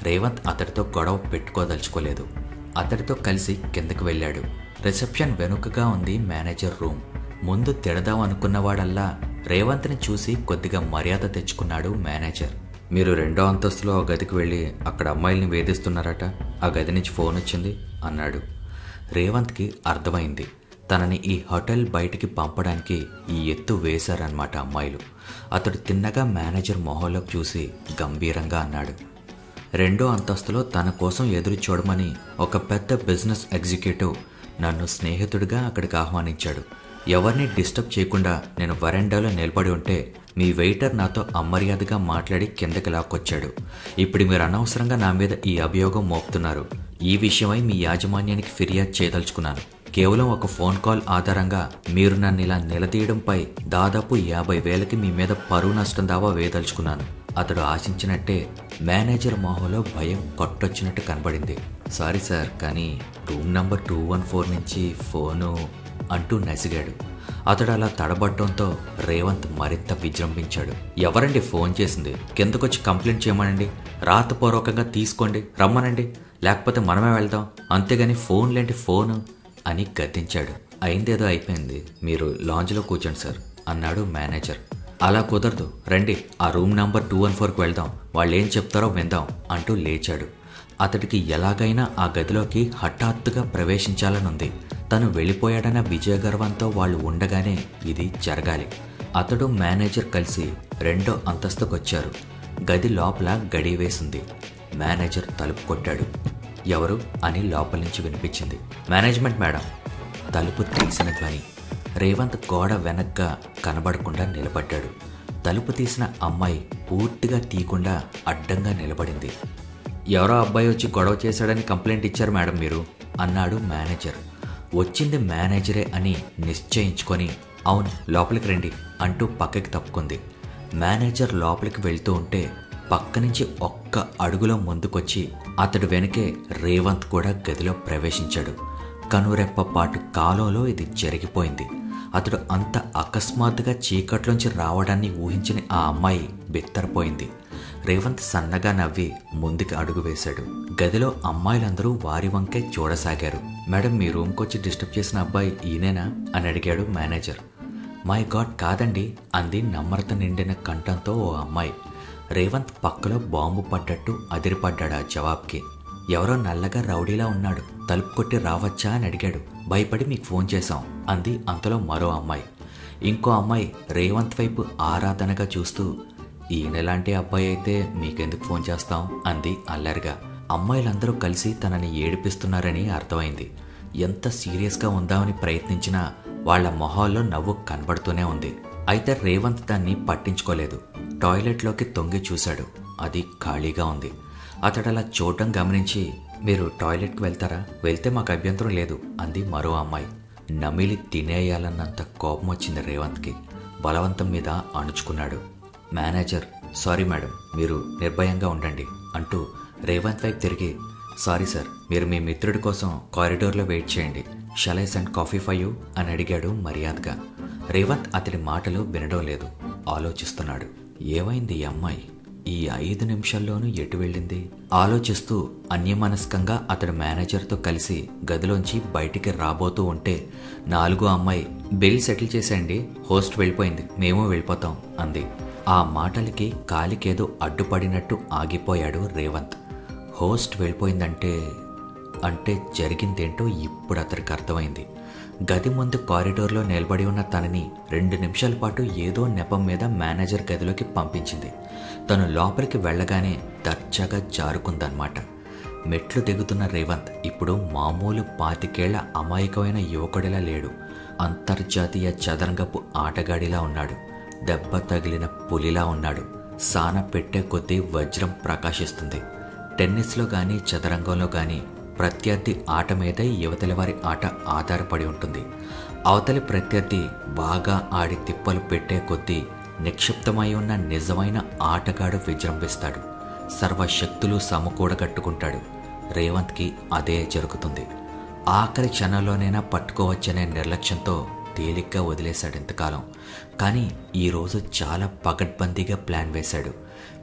రేవంత్ అతడితో గొడవ పెట్టుకోదలుచుకోలేదు అతడితో కలిసి కిందకి వెళ్ళాడు రిసెప్షన్ వెనుకగా ఉంది మేనేజర్ రూమ్ ముందు తిడదాం అనుకున్నవాడల్లా రేవంత్ని చూసి కొద్దిగా మర్యాద తెచ్చుకున్నాడు మేనేజర్ మీరు రెండో అంతస్తులో ఆ గదికి వెళ్ళి అక్కడ అమ్మాయిల్ని వేధిస్తున్నారట ఆ గది నుంచి ఫోన్ వచ్చింది అన్నాడు రేవంత్కి అర్థమైంది తనని ఈ హోటల్ బయటికి పంపడానికి ఈ ఎత్తు వేశారన్నమాట అమ్మాయిలు అతడు తిన్నగా మేనేజర్ మొహంలోకి చూసి గంభీరంగా అన్నాడు రెండో అంతస్తులో తన కోసం ఎదురు చూడమని ఒక పెద్ద బిజినెస్ ఎగ్జిక్యూటివ్ నన్ను స్నేహితుడిగా అక్కడికి ఆహ్వానించాడు ఎవరిని డిస్టర్బ్ చేయకుండా నేను వరండాలో నిలబడి ఉంటే మీ వెయిటర్ నాతో అమర్యాదగా మాట్లాడి కిందకి లాక్కొచ్చాడు ఇప్పుడు మీరు అనవసరంగా నా మీద ఈ అభియోగం మోపుతున్నారు ఈ విషయమై మీ యాజమాన్యానికి ఫిర్యాదు చేయదలుచుకున్నాను కేవలం ఒక ఫోన్ కాల్ ఆధారంగా మీరు నన్ను ఇలా నిలదీయడంపై దాదాపు యాభై వేలకి మీ మీద పరువు నష్టం దావా వేయదలుచుకున్నాను అతడు ఆశించినట్టే మేనేజర్ మొహంలో భయం కొట్టొచ్చినట్టు కనబడింది సారీ సార్ కానీ room number two one four నుంచి ఫోను అంటూ నసిగాడు అతడు అలా తడబడటంతో రేవంత్ మరింత విజృంభించాడు ఎవరండి ఫోన్ చేసింది కిందకొచ్చి కంప్లైంట్ చేయమనండి రాతపూర్వకంగా తీసుకోండి రమ్మనండి లేకపోతే మనమే వెళ్దాం అంతేగాని ఫోన్ లేంటి ఫోను అని గద్దించాడు అయిందేదో అయిపోయింది మీరు లాంజ్లో కూర్చోండి సార్ అన్నాడు మేనేజర్ అలా కుదరదు రండి ఆ రూమ్ నంబర్ టూ వన్ ఫోర్కి వెళ్దాం వాళ్ళు ఏం చెప్తారో విందాం అంటూ లేచాడు అతడికి ఎలాగైనా ఆ గదిలోకి హఠాత్తుగా ప్రవేశించాలనుంది తను వెళ్ళిపోయాడన్న విజయగర్వంతో వాళ్ళు ఉండగానే ఇది జరగాలి అతడు మేనేజర్ కలిసి రెండో అంతస్తుకొచ్చారు గది లోపల గడి వేసింది మేనేజర్ తలుపు కొట్టాడు ఎవరు అని లోపల నుంచి వినిపించింది మేనేజ్మెంట్ మేడం తలుపు తీసిన ధ్వని రేవంత్ గోడ వెనక్గా కనబడకుండా నిలబడ్డాడు తలుపు తీసిన అమ్మాయి పూర్తిగా తీయకుండా అడ్డంగా నిలబడింది ఎవరో అబ్బాయి వచ్చి గొడవ చేశాడని కంప్లైంట్ ఇచ్చారు మేడం మీరు అన్నాడు మేనేజర్ వచ్చింది మేనేజరే అని నిశ్చయించుకొని అవును లోపలికి రండి అంటూ పక్కకి తప్పుకుంది మేనేజర్ లోపలికి వెళ్తూ ఉంటే పక్క నుంచి ఒక్క అడుగులో ముందుకొచ్చి అతడు వెనకే రేవంత్ కూడా గదిలో ప్రవేశించాడు కనురెప్ప పాటు కాలంలో ఇది జరిగిపోయింది అతడు అంత అకస్మాత్తుగా చీకట్లోంచి రావడాన్ని ఊహించిన ఆ అమ్మాయి బిత్తరపోయింది రేవంత్ సన్నగా నవ్వి ముందుకు అడుగు వేశాడు గదిలో అమ్మాయిలందరూ వారి వంకే చూడసాగారు మేడం మీ రూమ్కొచ్చి డిస్టర్బ్ చేసిన అబ్బాయి ఈయనేనా అని అడిగాడు మేనేజర్ మై గాడ్ కాదండి అంది నమ్రత నిండిన కంఠంతో ఓ అమ్మాయి రేవంత్ పక్కలో బాంబు పడ్డట్టు అదిరిపడ్డాడు ఆ జవాబ్కి ఎవరో నల్లగా రౌడీలా ఉన్నాడు తలుపు కొట్టి రావచ్చా అని అడిగాడు భయపడి మీకు ఫోన్ చేశాం అంది అంతలో మరో అమ్మాయి ఇంకో అమ్మాయి రేవంత్ వైపు ఆరాధనగా చూస్తూ ఈయనలాంటి అబ్బాయి అయితే మీకెందుకు ఫోన్ చేస్తాం అంది అల్లరిగా అమ్మాయిలందరూ కలిసి తనని ఏడిపిస్తున్నారని అర్థమైంది ఎంత సీరియస్గా ఉందామని ప్రయత్నించినా వాళ్ళ మొహాల్లో నవ్వు కనబడుతూనే ఉంది అయితే రేవంత్ దాన్ని పట్టించుకోలేదు టాయిలెట్లోకి తొంగి చూశాడు అది ఖాళీగా ఉంది అతడు అలా చూడటం గమనించి మీరు టాయిలెట్కి వెళ్తారా వెళ్తే మాకు అభ్యంతరం లేదు అంది మరో అమ్మాయి నమిలి తినేయాలన్నంత కోపం వచ్చింది రేవంత్కి బలవంతం మీద అణుచుకున్నాడు మేనేజర్ సారీ మేడం మీరు నిర్భయంగా ఉండండి అంటూ రేవంత్ వైపు తిరిగి సారీ సార్ మీరు మీ మిత్రుడి కోసం కారిడోర్లో వెయిట్ చేయండి slice and coffee for you అని అడిగాడు మర్యాదగా రేవంత్ అతడి మాటలు వినడం లేదు ఆలోచిస్తున్నాడు ఏమైంది ఈ అమ్మాయి ఈ ఐదు నిమిషాల్లోనూ ఎటు వెళ్ళింది ఆలోచిస్తూ అన్యమనస్కంగా అతడు మేనేజర్తో కలిసి గదిలోంచి బయటికి రాబోతూ ఉంటే నాలుగో అమ్మాయి బిల్ సెటిల్ చేసేయండి హోస్ట్ వెళ్ళిపోయింది మేము వెళ్ళిపోతాం అంది ఆ మాటలకి కాలికేదో అడ్డుపడినట్టు ఆగిపోయాడు రేవంత్ హోస్ట్ వెళ్ళిపోయిందంటే అంటే జరిగిందేంటో ఇప్పుడు అతనికి అర్థమైంది గది ముందు కారిడోర్లో నిలబడి ఉన్న తనని రెండు నిమిషాల పాటు ఏదో నెపం మీద మేనేజర్ గదిలోకి పంపించింది తను లోపలికి వెళ్ళగానే దర్జాగా జారుకుందన్నమాట మెట్లు దిగుతున్న రేవంత్ ఇప్పుడు మామూలు పాతికేళ్ల అమాయకమైన యువకుడిలా లేడు అంతర్జాతీయ చదరంగపు ఆటగాడిలా ఉన్నాడు దెబ్బ తగిలిన పులిలా ఉన్నాడు సాన పెట్టే కొద్దీ వజ్రం ప్రకాశిస్తుంది టెన్నిస్లో కానీ చదరంగంలో కానీ ప్రత్యర్థి ఆట మీదే యువతలి వారి ఆట ఆధారపడి ఉంటుంది అవతలి ప్రత్యర్థి బాగా ఆడి తిప్పలు పెట్టే కొద్దీ నిక్షిప్తమై ఉన్న నిజమైన ఆటగాడు విజృంభిస్తాడు సర్వశక్తులు సమకూడగట్టుకుంటాడు రేవంత్కి అదే జరుగుతుంది ఆఖరి క్షణంలోనైనా పట్టుకోవచ్చనే నిర్లక్ష్యంతో తేలిగ్గా వదిలేశాడు ఇంతకాలం కానీ ఈరోజు చాలా పగడ్బందీగా ప్లాన్ వేశాడు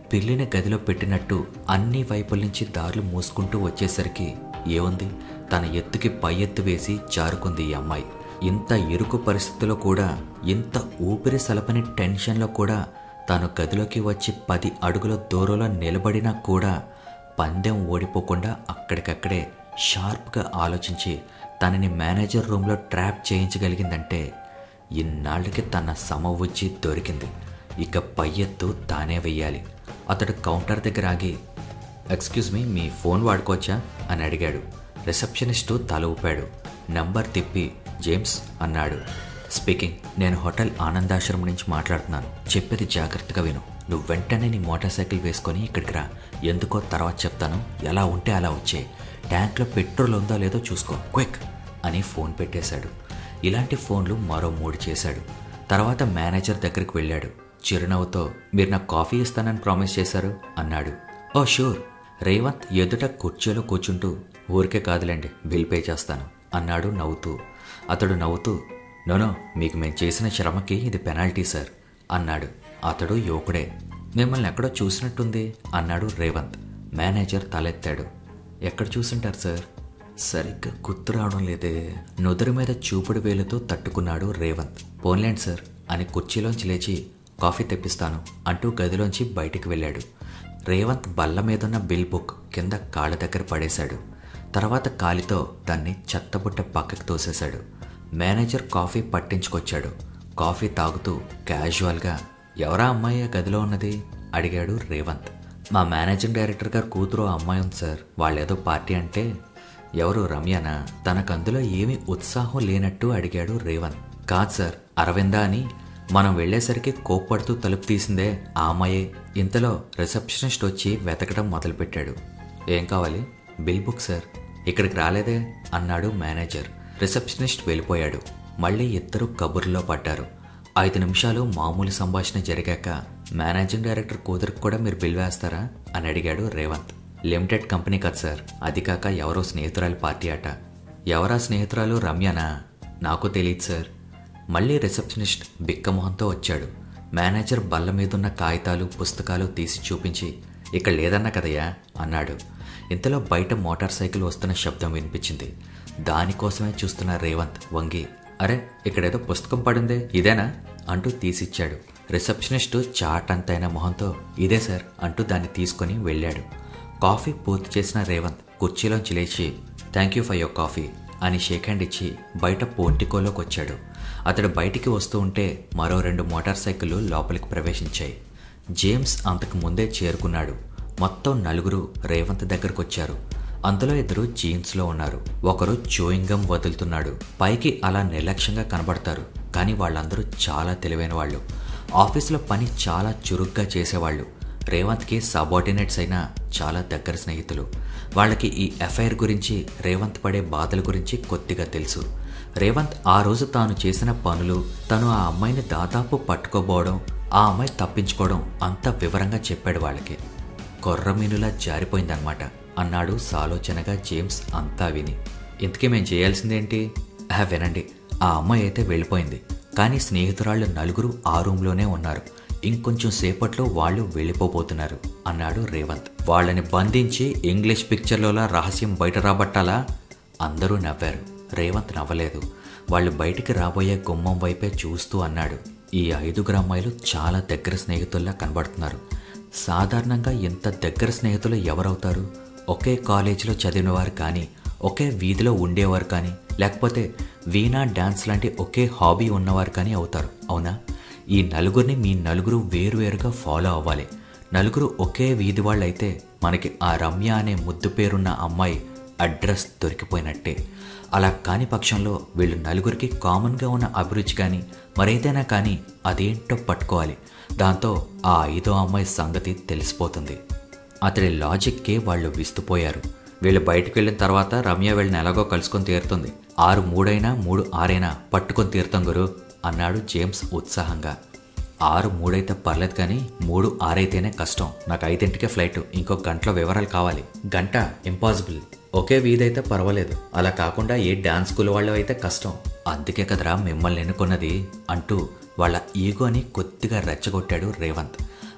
పిల్లిని గదిలో పెట్టినట్టు అన్ని వైపుల నుంచి దారులు మూసుకుంటూ వచ్చేసరికి ఏముంది తన ఎత్తుకి పై ఎత్తు వేసి జారుకుంది ఈ అమ్మాయి ఇంత ఇరుకు పరిస్థితిలో కూడా ఇంత ఊపిరి సలపని టెన్షన్లో కూడా తాను గదిలోకి వచ్చి పది అడుగుల దూరంలో నిలబడినా కూడా పందెం ఓడిపోకుండా అక్కడికక్కడే షార్ప్గా ఆలోచించి తనని మేనేజర్ రూమ్లో ట్రాప్ చేయించగలిగిందంటే ఇన్నాళ్ళకి తన సమవుచ్చి దొరికింది ఇక పై ఎత్తు తానే వెయ్యాలి అతడు కౌంటర్ దగ్గర ఆగి ఎక్స్క్యూజ్ మీ మీ ఫోన్ వాడుకోవచ్చా అని అడిగాడు రిసెప్షనిస్టు తల ఊపాడు నంబర్ తిప్పి జేమ్స్ అన్నాడు స్పీకింగ్ నేను హోటల్ ఆనందాశ్రమం నుంచి మాట్లాడుతున్నాను చెప్పేది జాగ్రత్తగా విను నువ్వు వెంటనే నీ మోటార్ సైకిల్ వేసుకొని ఇక్కడికి రా ఎందుకో తర్వాత చెప్తాను ఎలా ఉంటే అలా వచ్చే ట్యాంక్లో పెట్రోల్ ఉందో లేదో చూసుకో క్విక్ అని ఫోన్ పెట్టేశాడు ఇలాంటి ఫోన్లు మరో మూడు చేశాడు తర్వాత మేనేజర్ దగ్గరికి వెళ్ళాడు చిరునవ్వుతో మీరు నాకు కాఫీ ఇస్తానని ప్రామిస్ చేశారు అన్నాడు ఓ షూర్ రేవంత్ ఎదుట కుర్చీలో కూర్చుంటూ ఊరికే కాదులేండి బిల్ పే చేస్తాను అన్నాడు నవ్వుతూ అతడు నవ్వుతూ నోనో మీకు మేము చేసిన శ్రమకి ఇది పెనాల్టీ సార్ అన్నాడు అతడు యువకుడే మిమ్మల్ని ఎక్కడో చూసినట్టుంది అన్నాడు రేవంత్ మేనేజర్ తలెత్తాడు ఎక్కడ చూసుంటారు సార్ సరిగ్గా గుర్తు రావడం లేదే నుదురు మీద చూపుడు వేలుతో తట్టుకున్నాడు రేవంత్ పోన్లేండి సార్ అని కుర్చీలోంచి లేచి కాఫీ తెప్పిస్తాను అంటూ గదిలోంచి బయటికి వెళ్ళాడు రేవంత్ బల్ల మీదున్న బిల్ బుక్ కింద కాళ్ళ దగ్గర పడేశాడు తర్వాత కాలితో దాన్ని చెత్తబుట్ట పక్కకి తోసేశాడు మేనేజర్ కాఫీ పట్టించుకొచ్చాడు కాఫీ తాగుతూ క్యాజువల్గా ఎవరా అమ్మాయి ఆ గదిలో ఉన్నది అడిగాడు రేవంత్ మా మేనేజింగ్ డైరెక్టర్ గారు కూతురు ఆ అమ్మాయి ఉంది సార్ వాళ్ళేదో పార్టీ అంటే ఎవరు రమ్యనా తనకు అందులో ఏమీ ఉత్సాహం లేనట్టు అడిగాడు రేవంత్ కాదు సార్ అరవిందా అని మనం వెళ్ళేసరికి కోప్పడుతూ తలుపు తీసిందే ఆ అమ్మాయే ఇంతలో రిసెప్షనిస్ట్ వచ్చి వెతకడం మొదలుపెట్టాడు ఏం కావాలి బిల్ బుక్ సార్ ఇక్కడికి రాలేదే అన్నాడు మేనేజర్ రిసెప్షనిస్ట్ వెళ్ళిపోయాడు మళ్ళీ ఇద్దరు కబుర్లో పడ్డారు ఐదు నిమిషాలు మామూలు సంభాషణ జరిగాక మేనేజింగ్ డైరెక్టర్ కూతురికి కూడా మీరు బిల్ వేస్తారా అని అడిగాడు రేవంత్ లిమిటెడ్ కంపెనీ కదా సార్ అది కాక ఎవరో స్నేహితురాలి పార్టీ అట ఎవరా స్నేహితురాలు రమ్యనా నాకు తెలియదు సార్ మళ్ళీ రిసెప్షనిస్ట్ బిక్కమొహంతో వచ్చాడు మేనేజర్ బల్ల మీదున్న కాగితాలు పుస్తకాలు తీసి చూపించి ఇక్కడ లేదన్నా కదయ్యా అన్నాడు ఇంతలో బయట మోటార్ సైకిల్ వస్తున్న శబ్దం వినిపించింది దానికోసమే చూస్తున్న రేవంత్ వంగి అరే ఇక్కడేదో పుస్తకం పడిందే ఇదేనా అంటూ తీసిచ్చాడు రిసెప్షనిస్ట్ చాట్ అంతైన మొహంతో ఇదే సార్ అంటూ దాన్ని తీసుకొని వెళ్ళాడు కాఫీ పూర్తి చేసిన రేవంత్ కుర్చీలోంచి లేచి thank you for your coffee అని షేక్ హ్యాండ్ ఇచ్చి బయట పోర్టికోలోకి వచ్చాడు అతడు బయటికి వస్తూ ఉంటే మరో రెండు మోటార్ సైకిళ్ళు లోపలికి ప్రవేశించాయి జేమ్స్ అంతకు ముందే చేరుకున్నాడు మొత్తం నలుగురు రేవంత్ దగ్గరకు వచ్చారు అందులో ఇద్దరు జీన్స్లో ఉన్నారు ఒకరు చూయింగం వదులుతున్నాడు పైకి అలా నిర్లక్ష్యంగా కనబడతారు కానీ వాళ్ళందరూ చాలా తెలివైన వాళ్ళు ఆఫీసులో పని చాలా చురుగ్గా చేసేవాళ్ళు రేవంత్కి సబార్డినేట్స్ అయినా చాలా దగ్గర స్నేహితులు వాళ్ళకి ఈ ఎఫ్ఐఆర్ గురించి రేవంత్ పడే బాధల గురించి కొద్దిగా తెలుసు రేవంత్ ఆ రోజు తాను చేసిన పనులు తను ఆ అమ్మాయిని దాదాపు పట్టుకోబోవడం ఆ అమ్మాయి తప్పించుకోవడం అంత వివరంగా చెప్పాడు వాళ్ళకి కొర్రమీనులా జారిపోయిందనమాట అన్నాడు సాలోచనగా జేమ్స్ అంతా విని ఇంతకీ మేము చేయాల్సిందేంటి ఆ వినండి ఆ అమ్మాయి అయితే వెళ్ళిపోయింది కానీ స్నేహితురాళ్ళు నలుగురు ఆ రూమ్లోనే ఉన్నారు ఇంకొంచెం సేపట్లో వాళ్ళు వెళ్ళిపోబోతున్నారు అన్నాడు రేవంత్ వాళ్ళని బంధించి ఇంగ్లీష్ పిక్చర్లోలా రహస్యం బయట రాబట్టాలా అందరూ నవ్వారు రేవంత్ నవ్వలేదు వాళ్ళు బయటికి రాబోయే గుమ్మం వైపే చూస్తూ అన్నాడు ఈ ఐదుగురు అమ్మాయిలు చాలా దగ్గర స్నేహితుల్లా కనబడుతున్నారు సాధారణంగా ఇంత దగ్గర స్నేహితులు ఎవరవుతారు ఒకే కాలేజీలో చదివినవారు కానీ ఒకే వీధిలో ఉండేవారు కానీ లేకపోతే వీణా డ్యాన్స్ లాంటి ఒకే హాబీ ఉన్నవారు కానీ అవుతారు అవునా ఈ నలుగురిని మీ నలుగురు వేరువేరుగా ఫాలో అవ్వాలి నలుగురు ఒకే వీధి వాళ్ళైతే మనకి ఆ రమ్య అనే ముద్దు పేరున్న అమ్మాయి అడ్రస్ దొరికిపోయినట్టే అలా కాని పక్షంలో వీళ్ళు నలుగురికి కామన్గా ఉన్న అభిరుచి కానీ మరేదైనా కానీ అదేంటో పట్టుకోవాలి దాంతో ఆ ఐదో అమ్మాయి సంగతి తెలిసిపోతుంది అతడి లాజిక్కే వాళ్ళు విస్తుపోయారు వీళ్ళు బయటకు వెళ్ళిన తర్వాత రమ్య వీళ్ళని ఎలాగో కలుసుకొని తీరుతుంది ఆరు మూడైనా మూడు ఆరైనా పట్టుకొని తీరుతాం గురు అన్నాడు జేమ్స్ ఉత్సాహంగా ఆరు మూడైతే పర్లేదు కానీ మూడు ఆరైతేనే కష్టం నాకు ఐదింటికే ఫ్లైట్ ఇంకో గంటలో వివరాలు కావాలి గంట ఇంపాసిబుల్ ఒకే వీధైతే పర్వాలేదు అలా కాకుండా ఏ డాన్స్ స్కూల్ వాళ్ళు అయితే కష్టం అందుకే కదరా మిమ్మల్ని ఎన్నుకున్నది అంటూ వాళ్ళ ఈగోని కొద్దిగా రెచ్చగొట్టాడు రేవంత్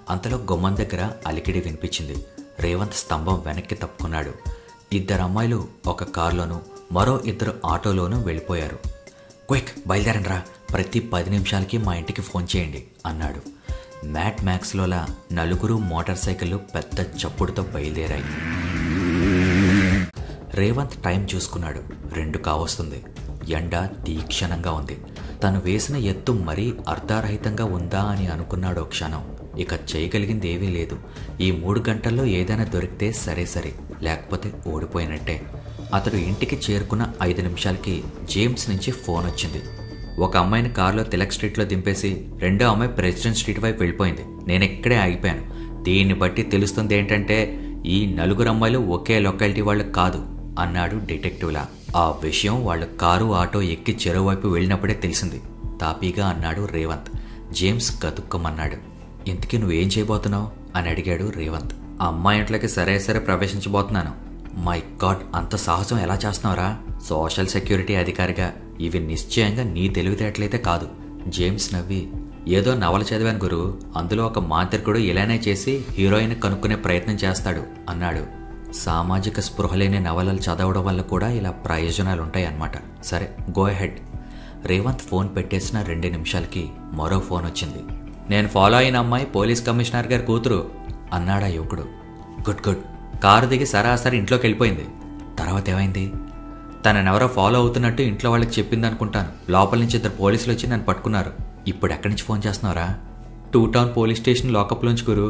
అంతలో గుమ్మం దగ్గర అలికిడి వినిపించింది రేవంత్ స్తంభం వెనక్కి తప్పుకున్నాడు ఇద్దరు అమ్మాయిలు ఒక కారులోను మరో ఇద్దరు ఆటోలోనూ వెళ్ళిపోయారు క్విక్ బయలుదేరండ్రా ప్రతి పది నిమిషాలకి మా ఇంటికి ఫోన్ చేయండి అన్నాడు మ్యాట్ మ్యాక్స్లోలా నలుగురు మోటార్ సైకిళ్ళు పెద్ద చప్పుడుతో బయలుదేరాయి రేవంత్ టైం చూసుకున్నాడు రెండు కావస్తుంది ఎండ తీక్షణంగా ఉంది తను వేసిన ఎత్తు మరీ అర్ధారహితంగా ఉందా అని అనుకున్నాడు ఒక క్షణం ఇక చేయగలిగింది ఏమీ లేదు ఈ మూడు గంటల్లో ఏదైనా దొరికితే సరే సరే లేకపోతే ఓడిపోయినట్టే అతడు ఇంటికి చేరుకున్న ఐదు నిమిషాలకి జేమ్స్ నుంచి ఫోన్ వచ్చింది ఒక అమ్మాయిని కారులో తిలక్ స్ట్రీట్లో దింపేసి రెండో అమ్మాయి ప్రెసిడెంట్ స్ట్రీట్ వైపు వెళ్ళిపోయింది నేను ఇక్కడే ఆగిపోయాను దీన్ని బట్టి తెలుస్తుంది ఏంటంటే ఈ నలుగురు అమ్మాయిలు ఒకే లొకాలిటీ వాళ్ళు కాదు అన్నాడు డిటెక్టివ్లా ఆ విషయం వాళ్ళ కారు ఆటో ఎక్కి చెరువు వైపు వెళ్ళినప్పుడే తెలిసింది తాపీగా అన్నాడు రేవంత్ జేమ్స్ గతుక్కమన్నాడు ఇంతకీ నువ్వేం చేయబోతున్నావు అని అడిగాడు రేవంత్ ఆ అమ్మాయి ఇంట్లోకి సరే సరే ప్రవేశించబోతున్నాను మై గాడ్ అంత సాహసం ఎలా చేస్తున్నావురా సోషల్ సెక్యూరిటీ అధికారిగా ఇవి నిశ్చయంగా నీ తెలివితేటలైతే కాదు జేమ్స్ నవ్వి ఏదో నవల చదివాను గురు అందులో ఒక మాంత్రికుడు ఇలానే చేసి హీరోయిన్ కనుక్కునే ప్రయత్నం చేస్తాడు అన్నాడు సామాజిక స్పృహ లేని నవలలు చదవడం వల్ల కూడా ఇలా ప్రయోజనాలు ఉంటాయన్నమాట సరే గో హెడ్ రేవంత్ ఫోన్ పెట్టేసిన రెండు నిమిషాలకి మరో ఫోన్ వచ్చింది నేను ఫాలో అయిన అమ్మాయి పోలీస్ కమిషనర్ గారి కూతురు అన్నాడా యువకుడు గుడ్ గుడ్ కారు దిగి సరాసరి ఇంట్లోకి వెళ్ళిపోయింది తర్వాత ఏమైంది తననెవరో ఫాలో అవుతున్నట్టు ఇంట్లో వాళ్ళకి చెప్పింది అనుకుంటాను లోపల నుంచి ఇద్దరు పోలీసులు వచ్చి నన్ను పట్టుకున్నారు ఇప్పుడు ఎక్కడి నుంచి ఫోన్ చేస్తున్నారా టూ టౌన్ పోలీస్ స్టేషన్ లాకప్లోంచి గురు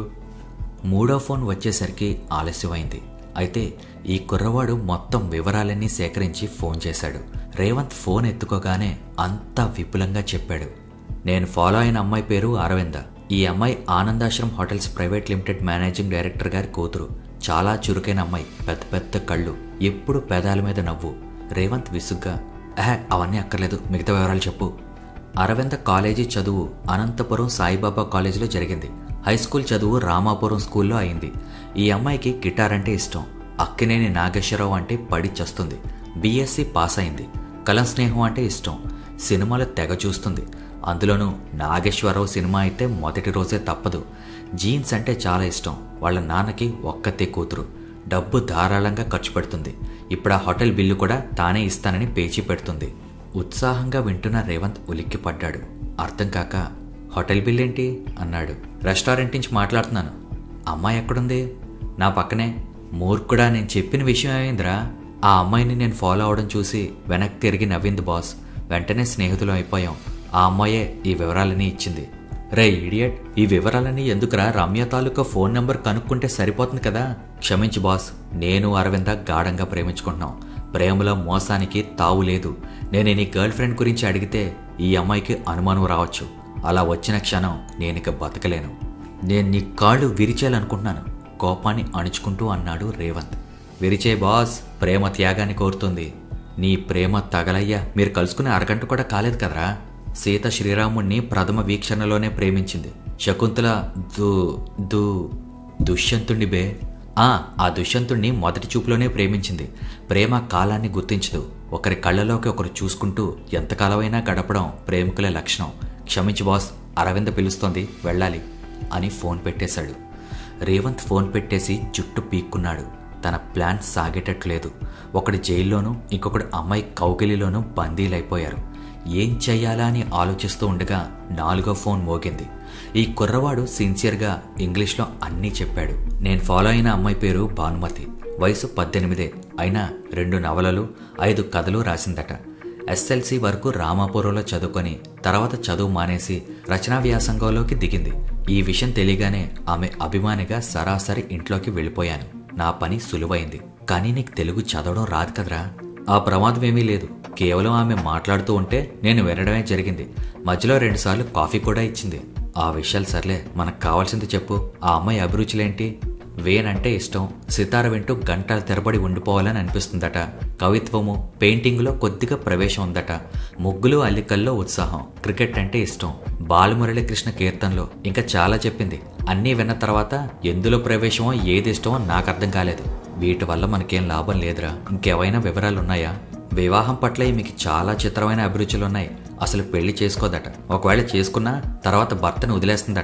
మూడో ఫోన్ వచ్చేసరికి ఆలస్యమైంది అయితే ఈ కుర్రవాడు మొత్తం వివరాలన్నీ సేకరించి ఫోన్ చేశాడు రేవంత్ ఫోన్ ఎత్తుకోగానే అంతా విపులంగా చెప్పాడు నేను ఫాలో అయిన అమ్మాయి పేరు అరవింద ఈ అమ్మాయి Anandashram hotels private limited managing director గారి కూతురు చాలా చురుకైన అమ్మాయి పెద్ద పెద్ద కళ్ళు ఎప్పుడు పెదాల మీద నవ్వు రేవంత్ విసుగ్గా అహే అవన్నీ అక్కర్లేదు మిగతా వివరాలు చెప్పు అరవింద కాలేజీ చదువు అనంతపురం సాయిబాబా కాలేజీలో జరిగింది హై స్కూల్ చదువు రామాపురం స్కూల్లో అయింది ఈ అమ్మాయికి గిటార్ అంటే ఇష్టం అక్కినేని నాగేశ్వరరావు అంటే పడి చస్తుంది బీఎస్సీ పాస్ అయింది కలం స్నేహం అంటే ఇష్టం సినిమాలు తెగ చూస్తుంది అందులోనూ నాగేశ్వరరావు సినిమా అయితే మొదటి రోజే తప్పదు జీన్స్ అంటే చాలా ఇష్టం వాళ్ళ నాన్నకి ఒక్కతే కూతురు డబ్బు ధారాళంగా ఖర్చు పెడుతుంది ఇప్పుడు ఆ హోటల్ బిల్లు కూడా తానే ఇస్తానని పేచీ పెడుతుంది ఉత్సాహంగా వింటున్న రేవంత్ ఉలిక్కిపడ్డాడు అర్థం కాక హోటల్ బిల్ ఏంటి అన్నాడు రెస్టారెంట్ నుంచి మాట్లాడుతున్నాను అమ్మాయి ఎక్కడుంది నా పక్కనే మూర్ఖుడా నేను చెప్పిన విషయం ఏమైందిరా ఆ అమ్మాయిని నేను ఫాలో అవడం చూసి వెనక్కి తిరిగి నవ్వింది బాస్ వెంటనే స్నేహితులు అయిపోయాం ఆ అమ్మాయే ఈ వివరాలన్నీ ఇచ్చింది రే ఇడియట్ ఈ వివరాలన్నీ ఎందుకురా రమ్య తాలూకా ఫోన్ నెంబర్ కనుక్కుంటే సరిపోతుంది కదా క్షమించు బాస్ నేను అరవింద గాఢంగా ప్రేమించుకుంటున్నాం ప్రేమలో మోసానికి తావు లేదు నేను నీ గర్ల్ ఫ్రెండ్ గురించి అడిగితే ఈ అమ్మాయికి అనుమానం రావచ్చు అలా వచ్చిన క్షణం నేను ఇక బతకలేను నేను నీ కాళ్ళు విరిచేయాలనుకుంటున్నాను కోపాన్ని అణుచుకుంటూ అన్నాడు రేవంత్ విరిచే బాస్ ప్రేమ త్యాగాన్ని కోరుతుంది నీ ప్రేమ తగలయ్యా మీరు కలుసుకునే అరగంట కూడా కాలేదు కదరా సీత శ్రీరాముణ్ణి ప్రథమ వీక్షణలోనే ప్రేమించింది శకుంతల దు దు దుష్యంతుణ్ణి బే ఆ ఆ దుష్యంతుణ్ణి మొదటి చూపులోనే ప్రేమించింది ప్రేమ కాలాన్ని గుర్తించదు ఒకరి కళ్ళలోకి ఒకరు చూసుకుంటూ ఎంతకాలమైనా గడపడం ప్రేమికుల లక్షణం క్షమించు బాస్ అరవింద పిలుస్తోంది వెళ్ళాలి అని ఫోన్ పెట్టేశాడు రేవంత్ ఫోన్ పెట్టేసి జుట్టు పీక్కున్నాడు తన ప్లాన్ సాగేటట్లేదు ఒకడు జైల్లోనూ ఇంకొకడు అమ్మాయి కౌగిలిలోనూ బందీలైపోయారు ఏం చెయ్యాలా అని ఆలోచిస్తూ ఉండగా నాలుగో ఫోన్ మోగింది ఈ కుర్రవాడు సిన్సియర్గా ఇంగ్లీష్లో అన్నీ చెప్పాడు నేను ఫాలో అయిన అమ్మాయి పేరు భానుమతి వయసు పద్దెనిమిదే అయినా రెండు నవలలు ఐదు కథలు రాసిందట ఎస్ఎల్సి వరకు రామాపురంలో చదువుకొని తర్వాత చదువు మానేసి రచనా వ్యాసంగంలోకి దిగింది ఈ విషయం తెలియగానే ఆమె అభిమానిగా సరాసరి ఇంట్లోకి వెళ్ళిపోయాను నా పని సులువైంది కానీ నీకు తెలుగు చదవడం రాదు కదరా ఆ ప్రమాదం ఏమీ లేదు కేవలం ఆమె మాట్లాడుతూ ఉంటే నేను వినడమే జరిగింది మధ్యలో రెండుసార్లు కాఫీ కూడా ఇచ్చింది ఆ విషయాలు సర్లే మనకు కావాల్సింది చెప్పు ఆ అమ్మాయి అభిరుచులేంటి వేన్ అంటే ఇష్టం సితార వింటూ గంటల తెరబడి ఉండిపోవాలని అనిపిస్తుందట కవిత్వము పెయింటింగ్లో కొద్దిగా ప్రవేశం ఉందట ముగ్గులు అల్లికల్లో ఉత్సాహం క్రికెట్ అంటే ఇష్టం బాలమురళి కృష్ణ కీర్తనలో ఇంకా చాలా చెప్పింది అన్నీ విన్న తర్వాత ఎందులో ప్రవేశమో ఏది ఇష్టమో నాకు అర్థం కాలేదు వీటి వల్ల మనకేం లాభం లేదురా ఇంకేవైనా వివరాలు ఉన్నాయా వివాహం పట్ల మీకు చాలా చిత్రమైన అభిరుచులు ఉన్నాయి అసలు పెళ్లి చేసుకోదట ఒకవేళ చేసుకున్నా తర్వాత భర్తను వదిలేస్తుందట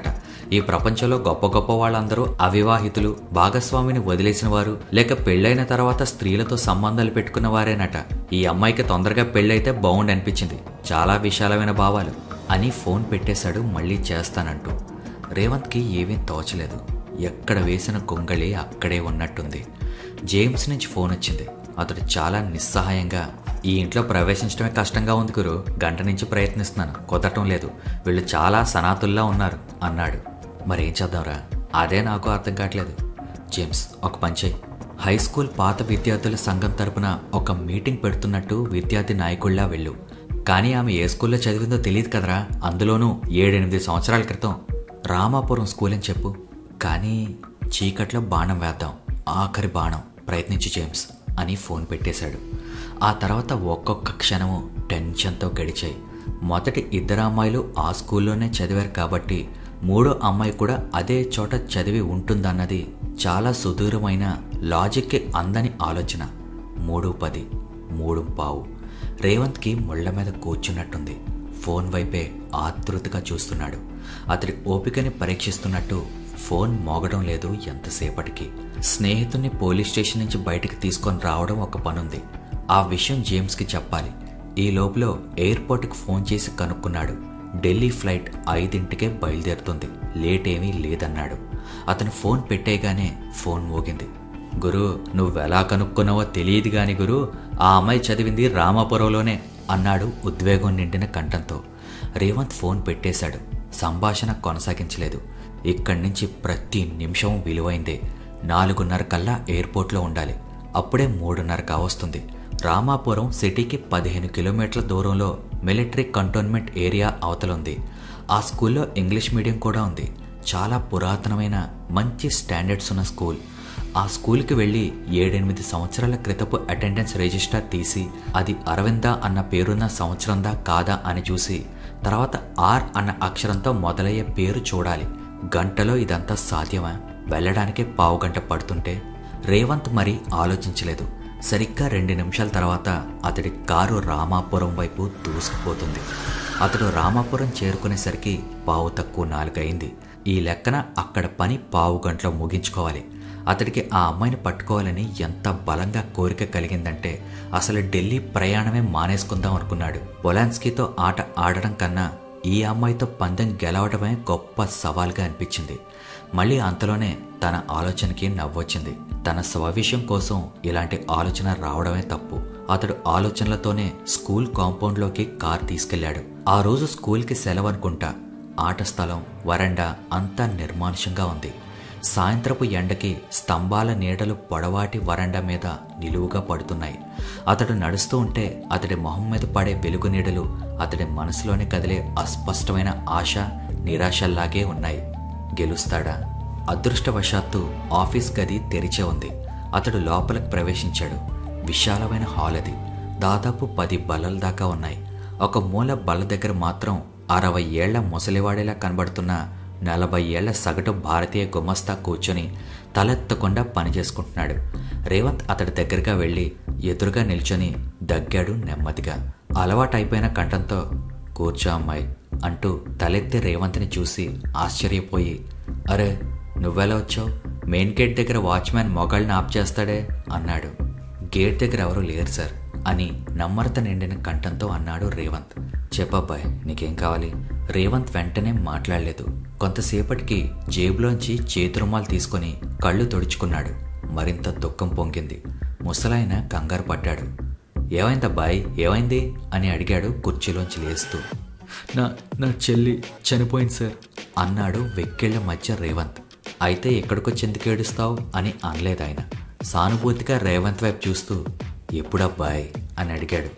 ఈ ప్రపంచంలో గొప్ప గొప్ప వాళ్ళందరూ అవివాహితులు భాగస్వామిని వదిలేసిన వారు లేక పెళ్ళైన తర్వాత స్త్రీలతో సంబంధాలు పెట్టుకున్న వారేనట ఈ అమ్మాయికి తొందరగా పెళ్ళైతే బాగుండి అనిపించింది చాలా విశాలమైన భావాలు అని ఫోన్ పెట్టేశాడు మళ్ళీ చేస్తానంటూ రేవంత్కి ఏమీ తోచలేదు ఎక్కడ వేసిన గొంగళి అక్కడే ఉన్నట్టుంది జేమ్స్ నుంచి ఫోన్ వచ్చింది అతడు చాలా నిస్సహాయంగా ఈ ఇంట్లో ప్రవేశించడమే కష్టంగా ఉంది గురు గంట నుంచి ప్రయత్నిస్తున్నాను కుదరటం లేదు వీళ్ళు చాలా సనాతుల్లా ఉన్నారు అన్నాడు మరేం చేద్దాంరా అదే నాకు అర్థం కావట్లేదు జేమ్స్ ఒక పంచే హై స్కూల్ పాత విద్యార్థుల సంఘం తరపున ఒక మీటింగ్ పెడుతున్నట్టు విద్యార్థి నాయకుల్లా వెళ్ళు కానీ ఆమె ఏ స్కూల్లో చదివిందో తెలియదు కదరా అందులోనూ ఏడెనిమిది సంవత్సరాల క్రితం రామాపురం స్కూల్ అని చెప్పు కానీ చీకట్లో బాణం వేద్దాం ఆఖరి బాణం ప్రయత్నించు జేమ్స్ అని ఫోన్ పెట్టేశాడు ఆ తర్వాత ఒక్కొక్క క్షణము టెన్షన్తో గడిచాయి మొదటి ఇద్దరు అమ్మాయిలు ఆ స్కూల్లోనే చదివారు కాబట్టి మూడో అమ్మాయి కూడా అదే చోట చదివి ఉంటుందన్నది చాలా సుదూరమైన లాజిక్కి అందని ఆలోచన మూడు పది మూడు పావు రేవంత్కి ముళ్ళ మీద కూర్చున్నట్టుంది ఫోన్ వైపే ఆతృతగా చూస్తున్నాడు అతడి ఓపికని పరీక్షిస్తున్నట్టు ఫోన్ మోగడం లేదు ఎంతసేపటికి స్నేహితుడిని పోలీస్ స్టేషన్ నుంచి బయటికి తీసుకొని రావడం ఒక పనుంది ఆ విషయం జేమ్స్కి చెప్పాలి ఈ లోపల ఎయిర్పోర్ట్కి ఫోన్ చేసి కనుక్కున్నాడు ఢిల్లీ ఫ్లైట్ ఐదింటికే బయలుదేరుతుంది లేట్ ఏమీ లేదన్నాడు అతను ఫోన్ పెట్టేయగానే ఫోన్ మోగింది గురు నువ్వెలా కనుక్కున్నావో తెలియదు గాని గురు ఆ అమ్మాయి చదివింది రామాపురంలోనే అన్నాడు ఉద్వేగం నిండిన కంఠంతో రేవంత్ ఫోన్ పెట్టేశాడు సంభాషణ కొనసాగించలేదు ఇక్కడి నుంచి ప్రతి నిమిషం విలువైందే నాలుగున్నర కల్లా ఎయిర్పోర్ట్లో ఉండాలి అప్పుడే మూడున్నర కావస్తుంది రామాపురం సిటీకి పదిహేను కిలోమీటర్ల దూరంలో మిలిటరీ కంటోన్మెంట్ ఏరియా అవతలుంది ఆ స్కూల్లో ఇంగ్లీష్ మీడియం కూడా ఉంది చాలా పురాతనమైన మంచి స్టాండర్డ్స్ ఉన్న స్కూల్ ఆ స్కూల్కి వెళ్ళి ఏడెనిమిది సంవత్సరాల క్రితపు అటెండెన్స్ రిజిస్టర్ తీసి అది అరవిందా అన్న పేరున్న సంవత్సరందా కాదా అని చూసి తర్వాత ఆర్ అన్న అక్షరంతో మొదలయ్యే పేరు చూడాలి గంటలో ఇదంతా సాధ్యమా వెళ్ళడానికే పావు గంట పడుతుంటే రేవంత్ మరి ఆలోచించలేదు సరిగ్గా రెండు నిమిషాల తర్వాత అతడి కారు రామాపురం వైపు దూసుకుపోతుంది అతడు రామాపురం చేరుకునేసరికి పావు తక్కువ నాలుగైంది ఈ లెక్కన అక్కడ పని పావు గంటలో ముగించుకోవాలి అతడికి ఆ అమ్మాయిని పట్టుకోవాలని ఎంత బలంగా కోరిక కలిగిందంటే అసలు ఢిల్లీ ప్రయాణమే మానేసుకుందాం అనుకున్నాడు పొలాన్స్కీతో ఆట ఆడడం కన్నా ఈ అమ్మాయితో పందెం గెలవడమే గొప్ప సవాల్గా అనిపించింది మళ్ళీ అంతలోనే తన ఆలోచనకి నవ్వొచ్చింది తన స్వవిషయం కోసం ఇలాంటి ఆలోచన రావడమే తప్పు అతడు ఆలోచనలతోనే స్కూల్ కాంపౌండ్లోకి కార్ తీసుకెళ్లాడు ఆ రోజు స్కూల్కి సెలవు అనుకుంటా ఆట స్థలం వరండా అంతా నిర్మానుషంగా ఉంది సాయంత్రపు ఎండకి స్తంభాల నీడలు పొడవాటి వరండా మీద నిలువుగా పడుతున్నాయి అతడు నడుస్తూ ఉంటే అతడి మొహం మీద పడే వెలుగు నీడలు అతడి మనసులోనే కదిలే అస్పష్టమైన ఆశ నిరాశల్లాగే ఉన్నాయి గెలుస్తాడా అదృష్టవశాత్తు ఆఫీస్ గది తెరిచే ఉంది అతడు లోపలికి ప్రవేశించాడు విశాలమైన హాల్ అది దాదాపు పది బల్లల దాకా ఉన్నాయి ఒక మూల బల్ల దగ్గర మాత్రం అరవై ఏళ్ల ముసలివాడేలా కనబడుతున్న నలభై ఏళ్ల సగటు భారతీయ గుమస్తా కూర్చొని తలెత్తకుండా పని చేసుకుంటున్నాడు రేవంత్ అతడి దగ్గరగా వెళ్ళి ఎదురుగా నిల్చొని దగ్గాడు నెమ్మదిగా అలవాటైపోయిన కంఠంతో కూర్చో అమ్మాయి అంటూ తలెత్తి రేవంత్ని చూసి ఆశ్చర్యపోయి అరే నువ్వెలా వచ్చావు మెయిన్ గేట్ దగ్గర వాచ్మ్యాన్ మొగాళ్ళని ఆప్ చేస్తాడే అన్నాడు గేట్ దగ్గర ఎవరూ లేరు సార్ అని నమ్మరత నిండిన కంఠంతో అన్నాడు రేవంత్ చెప్పబ్బాయ్ నీకేం కావాలి రేవంత్ వెంటనే మాట్లాడలేదు కొంతసేపటికి జేబులోంచి చేతురుమాలు తీసుకొని కళ్ళు తుడుచుకున్నాడు మరింత దుఃఖం పొంగింది ముసలాయన కంగారు పడ్డాడు ఏమైందబ్బాయ్ ఏమైంది అని అడిగాడు కుర్చీలోంచి లేస్తూ నా నా చెల్లి చనిపోయింది సార్ అన్నాడు వెక్కిళ్ల మధ్య రేవంత్ అయితే ఎక్కడికొచ్చి ఎందుకు ఏడుస్తావు అని అనలేదు ఆయన సానుభూతిగా రేవంత్ వైపు చూస్తూ ఎప్పుడబ్బాయ్ అని అడిగాడు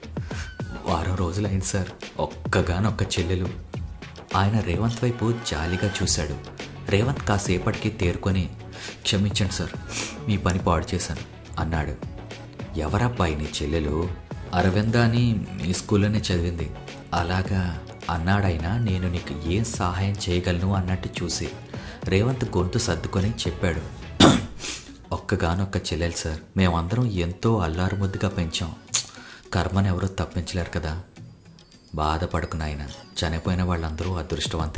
వారం రోజులైంది సార్ ఒక్కగానొక్క చెల్లెలు ఆయన రేవంత్ వైపు జాలిగా చూశాడు రేవంత్ కాసేపటికి తేరుకొని క్షమించండి సార్ మీ పని పాడు చేశాను అన్నాడు ఎవరబ్బాయి నీ చెల్లెలు అరవింద అని మీ స్కూల్లోనే చదివింది అలాగా అన్నాడైనా నేను నీకు ఏం సహాయం చేయగలను అన్నట్టు చూసి రేవంత్ గొంతు సర్దుకొని చెప్పాడు ఒక్కగానొక్క చెల్లెలు సార్ మేమందరం ఎంతో అల్లారు ముద్దుగా పెంచాం కర్మను ఎవరూ తప్పించలేరు కదా బాధపడకు నాయన చనిపోయిన వాళ్ళందరూ అదృష్టవంతులే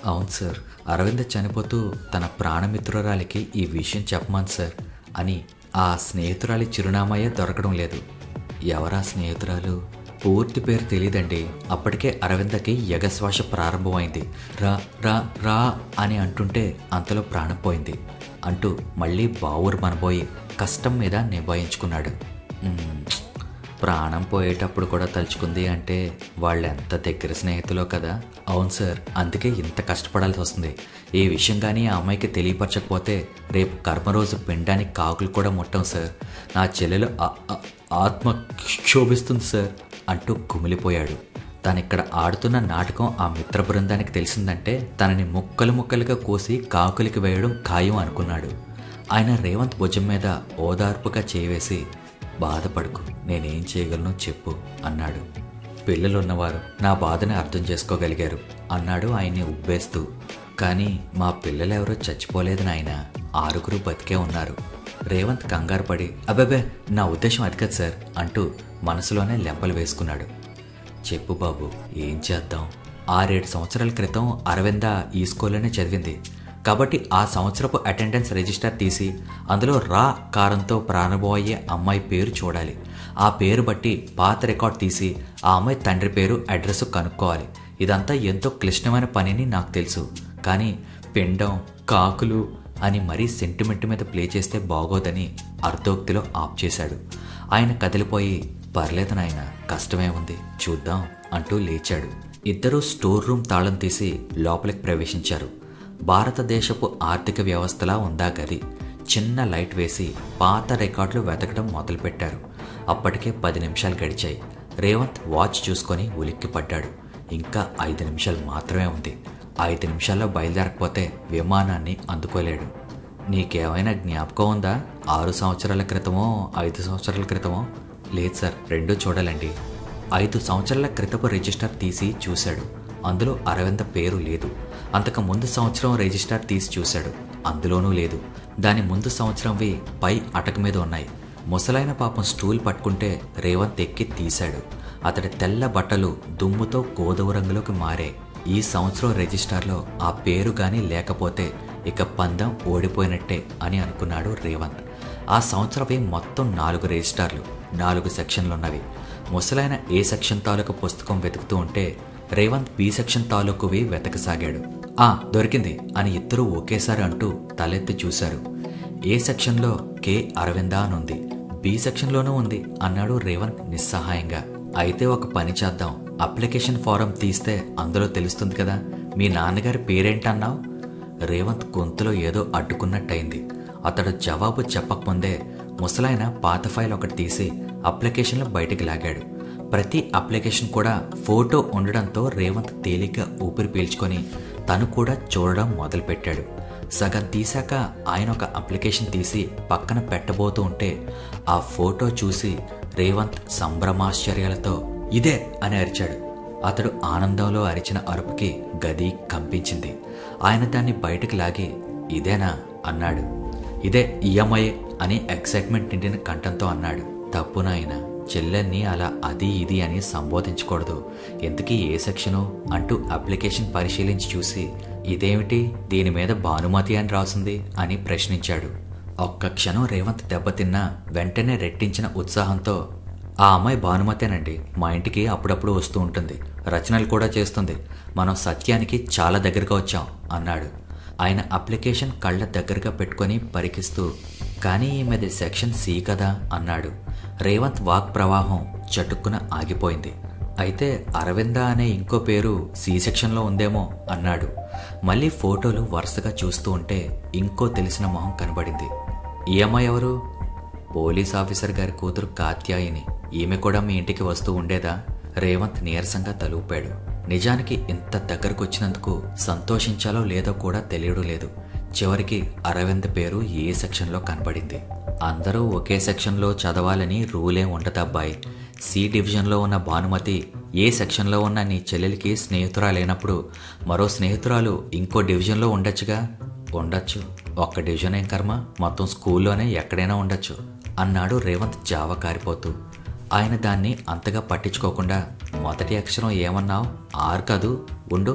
అవును సార్ అరవింద్ చనిపోతూ తన ప్రాణమిత్రురాలికి ఈ విషయం చెప్పమని సార్ అని ఆ స్నేహితురాలి చిరునామాయే దొరకడం లేదు ఎవరా స్నేహితురాలు పూర్తి పేరు తెలియదండి అప్పటికే అరవిందకి ఎగశ్వాస ప్రారంభమైంది రా రా రా అని అంటుంటే అంతలో ప్రాణం పోయింది అంటూ మళ్ళీ బావురు మనబోయి కష్టం మీద నిభాయించుకున్నాడు "మ్మ్, ప్రాణం పోయేటప్పుడు కూడా తలుచుకుంది అంటే వాళ్ళు ఎంత దగ్గర స్నేహితులో కదా అవును సార్ అందుకే ఇంత కష్టపడాల్సి వస్తుంది ఈ విషయం కానీ ఆ అమ్మాయికి తెలియపరచకపోతే రేపు కర్మరోజు పిండానికి కాకులు కూడా ముట్టం సార్ నా చెల్లెలు ఆ- ఆ- ఆత్మ క్షోభిస్తుంది సార్ అంటూ కుమిలిపోయాడు తనిక్కడ ఆడుతున్న నాటకం ఆ మిత్ర బృందానికి తెలిసిందంటే తనని ముక్కలు ముక్కలుగా కోసి కాకులకి వేయడం ఖాయం అనుకున్నాడు ఆయన రేవంత్ భుజం మీద ఓదార్పుగా చేవేసి బాధపడుకు నేనేం చేయగలను చెప్పు అన్నాడు పిల్లలున్నవారు నా బాధని అర్థం చేసుకోగలిగారు అన్నాడు ఆయన్ని ఉబ్బేస్తూ కానీ మా పిల్లలెవరూ చచ్చిపోలేదు నాయన ఆరుగురు బతికే ఉన్నారు రేవంత్ కంగారు పడి అబ్బబ్బే నా ఉద్దేశం అది కదా సార్ అంటూ మనసులోనే లెంపలు వేసుకున్నాడు చెప్పు బాబు ఏం చేద్దాం ఆరేడు సంవత్సరాల క్రితం అరవింద ఈ స్కూల్లోనే చదివింది కాబట్టి ఆ సంవత్సరపు అటెండెన్స్ రిజిస్టర్ తీసి అందులో రా కారంతో ప్రారంభమయ్యే అమ్మాయి పేరు చూడాలి ఆ పేరు బట్టి పాత రికార్డ్ తీసి ఆ అమ్మాయి తండ్రి పేరు అడ్రస్ కనుక్కోవాలి ఇదంతా ఎంతో క్లిష్టమైన పనిని నాకు తెలుసు కానీ పిండం కాకులు అని మరీ సెంటిమెంట్ మీద ప్లే చేస్తే బాగోదని అర్ధోక్తిలో ఆఫ్ చేశాడు ఆయన కదిలిపోయి పర్లేదు నాయన కష్టమే ఉంది చూద్దాం అంటూ లేచాడు ఇద్దరూ స్టోర్ రూమ్ తాళం తీసి లోపలికి ప్రవేశించారు భారతదేశపు ఆర్థిక వ్యవస్థలా ఉందా గది చిన్న లైట్ వేసి పాత రికార్డులు వెతకడం మొదలుపెట్టారు అప్పటికే పది నిమిషాలు గడిచాయి రేవంత్ వాచ్ చూసుకొని ఉలిక్కిపడ్డాడు ఇంకా ఐదు నిమిషాలు మాత్రమే ఉంది ఐదు నిమిషాల్లో బయలుదేరకపోతే విమానాన్ని అందుకోలేడు నీకేమైనా జ్ఞాపకం ఉందా ఆరు సంవత్సరాల క్రితమో ఐదు సంవత్సరాల క్రితమో లేదు సార్ రెండూ చూడాలండి ఐదు సంవత్సరాల క్రితపు రిజిస్టర్ తీసి చూశాడు అందులో అరవింద పేరు లేదు అంతకు ముందు సంవత్సరం రిజిస్టర్ తీసి చూశాడు అందులోనూ లేదు దాని ముందు సంవత్సరంవి పై అటక మీద ఉన్నాయి ముసలైన పాపం స్టూల్ పట్టుకుంటే రేవంత్ ఎక్కి తీశాడు అతడి తెల్ల బట్టలు దుమ్ముతో గోధుమ రంగులోకి మారే ఈ సంవత్సరం రిజిస్టార్లో ఆ పేరు గాని లేకపోతే ఇక పందెం ఓడిపోయినట్టే అని అనుకున్నాడు రేవంత్ ఆ సంవత్సరమే మొత్తం నాలుగు రిజిస్టార్లు నాలుగు సెక్షన్లున్నవి ముసలైన ఏ సెక్షన్ తాలూకు పుస్తకం వెతుకుతూ ఉంటే రేవంత్ బి సెక్షన్ తాలూకువి వెతకసాగాడు ఆ దొరికింది అని ఇద్దరూ ఒకేసారి అంటూ తలెత్తి చూశారు ఏ సెక్షన్లో కే అరవిందా అని ఉంది బి సెక్షన్లోనూ ఉంది అన్నాడు రేవంత్ నిస్సహాయంగా అయితే ఒక పని చేద్దాం అప్లికేషన్ ఫారం తీస్తే అందులో తెలుస్తుంది కదా మీ నాన్నగారి పేరేంటన్నావు రేవంత్ గొంతులో ఏదో అడ్డుకున్నట్టయింది అతడు జవాబు చెప్పకముందే ముసలాయన పాత ఫైల్ ఒకటి తీసి అప్లికేషన్లో బయటికి లాగాడు ప్రతి అప్లికేషన్ కూడా ఫోటో ఉండడంతో రేవంత్ తేలిగ్గా ఊపిరి పీల్చుకొని తను కూడా చూడడం మొదలుపెట్టాడు సగం తీశాక ఆయన ఒక అప్లికేషన్ తీసి పక్కన పెట్టబోతూ ఉంటే ఆ ఫోటో చూసి రేవంత్ సంభ్రమాశ్చర్యాలతో ఇదే అని అరిచాడు అతడు ఆనందంలో అరిచిన అరుపుకి గది కంపించింది ఆయన దాన్ని బయటకు లాగి ఇదేనా అన్నాడు ఇదే ఈఎంఐ అని ఎక్సైట్మెంట్ నిండిన కంఠంతో అన్నాడు తప్పు నాయన చెల్లెల్ని అలా అది ఇది అని సంబోధించకూడదు ఎందుకీ ఏ సెక్షను అంటూ అప్లికేషన్ పరిశీలించి చూసి ఇదేమిటి దీని మీద భానుమతి అని రాసింది అని ప్రశ్నించాడు ఒక్క క్షణం రేవంత్ దెబ్బతిన్నా వెంటనే రెట్టించిన ఉత్సాహంతో ఆ అమ్మాయి భానుమతేనండి మా ఇంటికి అప్పుడప్పుడు వస్తూ ఉంటుంది రచనలు కూడా చేస్తుంది మనం సత్యానికి చాలా దగ్గరగా వచ్చాం అన్నాడు ఆయన అప్లికేషన్ కళ్ళ దగ్గరగా పెట్టుకొని పరికిస్తూ కానీ ఈమెది సెక్షన్ సి కదా అన్నాడు రేవంత్ వాక్ ప్రవాహం చటుక్కున ఆగిపోయింది అయితే అరవింద అనే ఇంకో పేరు సి సెక్షన్లో ఉందేమో అన్నాడు మళ్ళీ ఫోటోలు వరుసగా చూస్తూ ఉంటే ఇంకో తెలిసిన మొహం కనబడింది ఈ అమ్మాయి ఎవరు పోలీస్ ఆఫీసర్ గారి కూతురు కాత్యాయిని ఈమె కూడా మీ ఇంటికి వస్తూ ఉండేదా రేవంత్ నీరసంగా తలూపాడు నిజానికి ఇంత దగ్గరకు వచ్చినందుకు సంతోషించాలో లేదో కూడా తెలియడం లేదు చివరికి అరవింద్ పేరు ఏ సెక్షన్లో కనబడింది అందరూ ఒకే సెక్షన్లో చదవాలని రూలేం ఉండదబ్బాయి సి డివిజన్లో ఉన్న భానుమతి ఏ సెక్షన్లో ఉన్న నీ చెల్లెలికి స్నేహితురాలైనప్పుడు మరో స్నేహితురాలు ఇంకో డివిజన్లో ఉండొచ్చుగా ఉండొచ్చు ఒక్క డివిజన్ ఏం కర్మ మొత్తం స్కూల్లోనే ఎక్కడైనా ఉండొచ్చు అన్నాడు రేవంత్ జావ కారిపోతూ ఆయన దాన్ని అంతగా పట్టించుకోకుండా మొదటి అక్షరం ఏమన్నావు ఆర్ కాదు ఉండు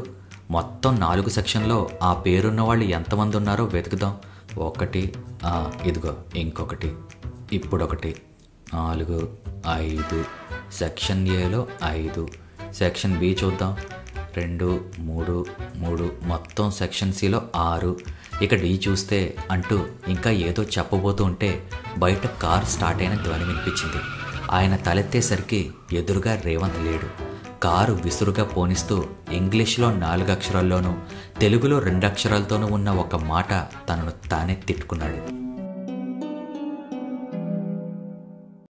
మొత్తం నాలుగు సెక్షన్లో ఆ పేరున్న వాళ్ళు ఎంతమంది ఉన్నారో వెతుకుదాం ఒకటి ఆ, ఇదిగో ఇంకొకటి ఇప్పుడొకటి నాలుగు ఐదు సెక్షన్ ఏలో ఐదు సెక్షన్ బి చూద్దాం రెండు మూడు మూడు మొత్తం సెక్షన్ సిలో ఆరు ఇక డి చూస్తే అంటూ ఇంకా ఏదో చెప్పబోతూ ఉంటే బయట కార్ స్టార్ట్ అయిన ధ్వని వినిపించింది ఆయన తలెత్తేసరికి ఎదురుగా రేవంత్ లేడు కారు విసురుగా పోనిస్తూ ఇంగ్లీష్లో నాలుగు అక్షరాల్లోనూ తెలుగులో రెండు అక్షరాలతోనూ ఉన్న ఒక మాట తనను తానే తిట్టుకున్నాడు